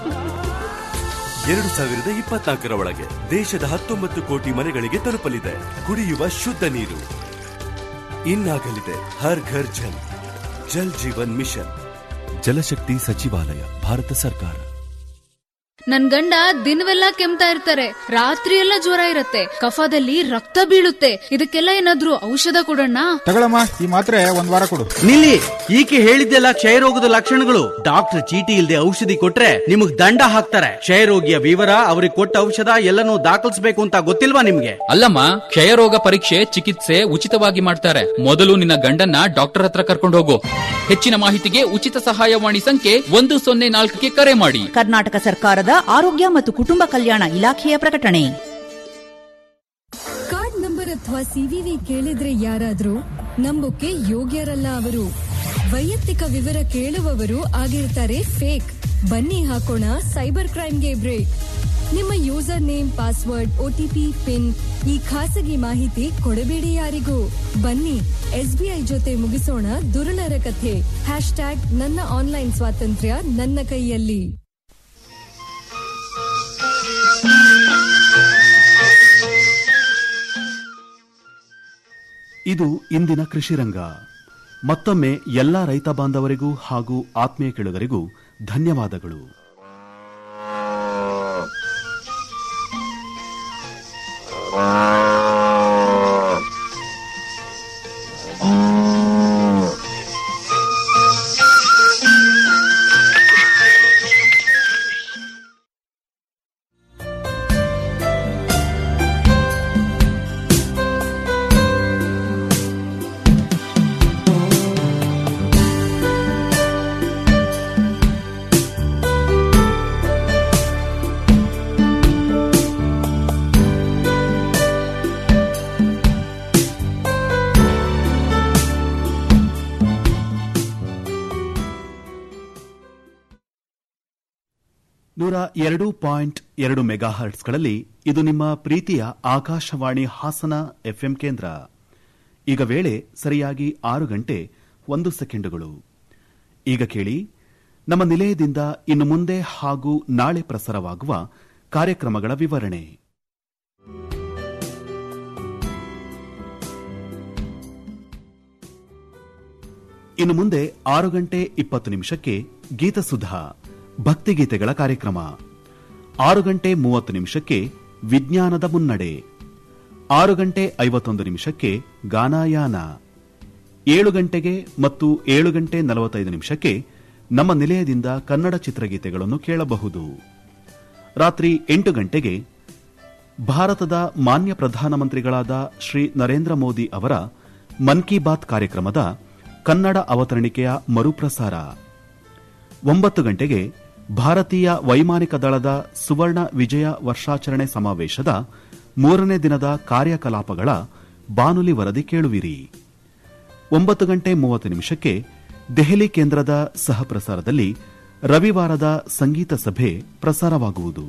ಎರಡು ಸಾವಿರದ ಇಪ್ಪತ್ನಾಲ್ಕರ ಒಳಗೆ ದೇಶದ ಹತ್ತೊಂಬತ್ತು ಕೋಟಿ ಮನೆಗಳಿಗೆ ತಲುಪಲಿದೆ ಕುಡಿಯುವ ಶುದ್ಧ ನೀರು ಇನ್ನಾಗಲಿದೆ ಹರ್ ಘರ್ ಜಲ್ ಜಲ್ ಜೀವನ್ ಮಿಷನ್ ಜಲಶಕ್ತಿ ಸಚಿವಾಲಯ ಭಾರತ ಸರ್ಕಾರ ನನ್ ಗಂಡ ದಿನವೆಲ್ಲ ಕೆಮ್ತಾ ಇರ್ತಾರೆ ರಾತ್ರಿ ಎಲ್ಲ ಜ್ವರ ಇರತ್ತೆ ಕಫದಲ್ಲಿ ರಕ್ತ ಬೀಳುತ್ತೆ ಇದಕ್ಕೆಲ್ಲ ಏನಾದ್ರೂ ಔಷಧ ಕೊಡೋಣ ತಗೊಳಮ್ಮ ಈ ಮಾತ್ರೆ ಒಂದ್ ವಾರ ಕೊಡು ನಿಲ್ಲಿ ಈಕೆ ಹೇಳಿದ್ದೆಲ್ಲ ಕ್ಷಯರೋಗದ ಲಕ್ಷಣಗಳು ಡಾಕ್ಟರ್ ಚೀಟಿ ಇಲ್ಲದೆ ಔಷಧಿ ಕೊಟ್ರೆ ನಿಮಗ್ ದಂಡ ಹಾಕ್ತಾರೆ ಕ್ಷಯರೋಗಿಯ ವಿವರ ಅವ್ರಿಗೆ ಕೊಟ್ಟ ಔಷಧ ಎಲ್ಲನೂ ದಾಖಲಿಸಬೇಕು ಅಂತ ಗೊತ್ತಿಲ್ವಾ ನಿಮ್ಗೆ ಅಲ್ಲಮ್ಮ ಕ್ಷಯರೋಗ ಪರೀಕ್ಷೆ ಚಿಕಿತ್ಸೆ ಉಚಿತವಾಗಿ ಮಾಡ್ತಾರೆ ಮೊದಲು ನಿನ್ನ ಗಂಡನ್ನ ಡಾಕ್ಟರ್ ಹತ್ರ ಕರ್ಕೊಂಡು ಹೋಗು ಹೆಚ್ಚಿನ ಮಾಹಿತಿಗೆ ಉಚಿತ ಸಹಾಯವಾಣಿ ಸಂಖ್ಯೆ ಒಂದು ಸೊನ್ನೆ ನಾಲ್ಕಕ್ಕೆ ಕರೆ ಮಾಡಿ ಕರ್ನಾಟಕ ಸರ್ಕಾರದ ಆರೋಗ್ಯ ಮತ್ತು ಕುಟುಂಬ ಕಲ್ಯಾಣ ಇಲಾಖೆಯ ಪ್ರಕಟಣೆ ಕಾರ್ಡ್ ನಂಬರ್ ಅಥವಾ ಸಿವಿವಿ ಕೇಳಿದ್ರೆ ಯಾರಾದ್ರೂ ನಂಬೋಕೆ ಯೋಗ್ಯರಲ್ಲ ಅವರು ವೈಯಕ್ತಿಕ ವಿವರ ಕೇಳುವವರು ಆಗಿರ್ತಾರೆ ಫೇಕ್ ಬನ್ನಿ ಹಾಕೋಣ ಸೈಬರ್ ಕ್ರೈಮ್ಗೆ ಬ್ರೇಕ್ ನಿಮ್ಮ user name password OTP PIN ಈ ಖಾಸಗಿ ಮಾಹಿತಿ ಕೊಡಬೇಡಿ ಯಾರಿಗೂ ಬನ್ನಿ ಎಸ್ಬಿಐ ಜೊತೆ ಮುಗಿಸೋಣ ದುರುಳರ ಕಥೆ ಹ್ಯಾಶ್ ಟ್ಯಾಗ್ ನನ್ನ ಆನ್ಲೈನ್ ಸ್ವಾತಂತ್ರ್ಯ ನನ್ನ ಕೈಯಲ್ಲಿ ಇದು ಇಂದಿನ ಕೃಷಿರಂಗ ಮತ್ತೊಮ್ಮೆ ಎಲ್ಲ ರೈತ ಬಾಂಧವರಿಗೂ ಹಾಗೂ ಆತ್ಮೀಯ ಕೆಳುಗರಿಗೂ ಧನ್ಯವಾದಗಳು ನೂರ ಎರಡು ಪಾಯಿಂಟ್ ಎರಡು ಮೆಗಾಹರ್ಟ್ಸ್ಗಳಲ್ಲಿ ಇದು ನಿಮ್ಮ ಪ್ರೀತಿಯ ಆಕಾಶವಾಣಿ ಹಾಸನ ಎಫ್ಎಂ ಕೇಂದ್ರ ಈಗ ವೇಳೆ ಸರಿಯಾಗಿ ಆರು ಗಂಟೆ ಒಂದು ಸೆಕೆಂಡುಗಳು ಈಗ ಕೇಳಿ ನಮ್ಮ ನಿಲಯದಿಂದ ಇನ್ನು ಮುಂದೆ ಹಾಗೂ ನಾಳೆ ಪ್ರಸಾರವಾಗುವ ಕಾರ್ಯಕ್ರಮಗಳ ವಿವರಣೆ ಇನ್ನು ಮುಂದೆ ಆರು ಗಂಟೆ ಇಪ್ಪತ್ತು ನಿಮಿಷಕ್ಕೆ ಗೀತಸುಧಾ ಭಕ್ತಿಗೀತೆಗಳ ಕಾರ್ಯಕ್ರಮ ಆರು ಗಂಟೆ ಮೂವತ್ತು ನಿಮಿಷಕ್ಕೆ ವಿಜ್ಞಾನದ ಮುನ್ನಡೆ ಆರು ಗಂಟೆ ಐವತ್ತೊಂದು ನಿಮಿಷಕ್ಕೆ ಗಾನಾಯಾನ ಏಳು ಗಂಟೆಗೆ ಮತ್ತು ಏಳು ಗಂಟೆ ನಲವತ್ತೈದು ನಿಮಿಷಕ್ಕೆ ನಮ್ಮ ನಿಲಯದಿಂದ ಕನ್ನಡ ಚಿತ್ರಗೀತೆಗಳನ್ನು ಕೇಳಬಹುದು ರಾತ್ರಿ ಎಂಟು ಗಂಟೆಗೆ ಭಾರತದ ಮಾನ್ಯ ಪ್ರಧಾನಮಂತ್ರಿಗಳಾದ ಶ್ರೀ ನರೇಂದ್ರ ಮೋದಿ ಅವರ ಮನ್ ಕಿ ಬಾತ್ ಕಾರ್ಯಕ್ರಮದ ಕನ್ನಡ ಅವತರಣಿಕೆಯ ಮರುಪ್ರಸಾರ ಒಂಬತ್ತು ಗಂಟೆಗೆ ಭಾರತೀಯ ವೈಮಾನಿಕ ದಳದ ಸುವರ್ಣ ವಿಜಯ ವರ್ಷಾಚರಣೆ ಸಮಾವೇಶದ ಮೂರನೇ ದಿನದ ಕಾರ್ಯಕಲಾಪಗಳ ಬಾನುಲಿ ವರದಿ ಕೇಳುವಿರಿ ಒಂಬತ್ತು ಗಂಟೆ ಮೂವತ್ತು ನಿಮಿಷಕ್ಕೆ ದೆಹಲಿ ಕೇಂದ್ರದ ಸಹಪ್ರಸಾರದಲ್ಲಿ ರವಿವಾರದ ಸಂಗೀತ ಸಭೆ ಪ್ರಸಾರವಾಗುವುದು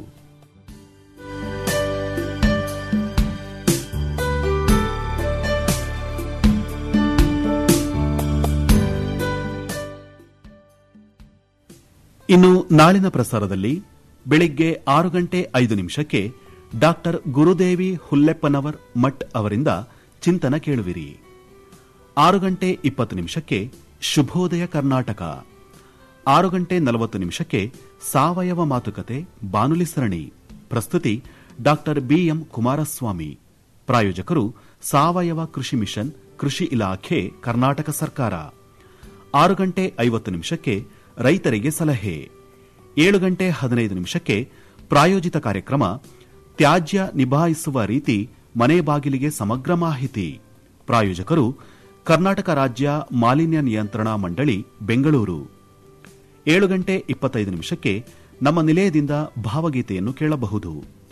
ಇನ್ನು ನಾಳಿನ ಪ್ರಸಾರದಲ್ಲಿ ಬೆಳಿಗ್ಗೆ ಆರು ಗಂಟೆ ಐದು ನಿಮಿಷಕ್ಕೆ ಡಾಕ್ಟರ್ ಗುರುದೇವಿ ಹುಲ್ಲೆಪ್ಪನವರ್ ಮಠ್ ಅವರಿಂದ ಚಿಂತನ ಕೇಳುವಿರಿ ಆರು ಗಂಟೆ ಇಪ್ಪತ್ತು ನಿಮಿಷಕ್ಕೆ ಶುಭೋದಯ ಕರ್ನಾಟಕ ಆರು ಗಂಟೆ ನಲವತ್ತು ನಿಮಿಷಕ್ಕೆ ಸಾವಯವ ಮಾತುಕತೆ ಬಾನುಲಿ ಸರಣಿ ಪ್ರಸ್ತುತಿ ಡಾಕ್ಟರ್ ಬಿಎಂ ಕುಮಾರಸ್ವಾಮಿ ಪ್ರಾಯೋಜಕರು ಸಾವಯವ ಕೃಷಿ ಮಿಷನ್ ಕೃಷಿ ಇಲಾಖೆ ಕರ್ನಾಟಕ ಸರ್ಕಾರ ಆರು ಗಂಟೆ ಐವತ್ತು ನಿಮಿಷಕ್ಕೆ ರೈತರಿಗೆ ಸಲಹೆ ಏಳು ಗಂಟೆ ಹದಿನೈದು ನಿಮಿಷಕ್ಕೆ ಪ್ರಾಯೋಜಿತ ಕಾರ್ಯಕ್ರಮ ತ್ಯಾಜ್ಯ ನಿಭಾಯಿಸುವ ರೀತಿ ಮನೆ ಬಾಗಿಲಿಗೆ ಸಮಗ್ರ ಮಾಹಿತಿ ಪ್ರಾಯೋಜಕರು ಕರ್ನಾಟಕ ರಾಜ್ಯ ಮಾಲಿನ್ಯ ನಿಯಂತ್ರಣ ಮಂಡಳಿ ಬೆಂಗಳೂರು ಏಳು ಗಂಟೆ ಇಪ್ಪತ್ತೈದು ನಿಮಿಷಕ್ಕೆ ನಮ್ಮ ನಿಲಯದಿಂದ ಭಾವಗೀತೆಯನ್ನು ಕೇಳಬಹುದು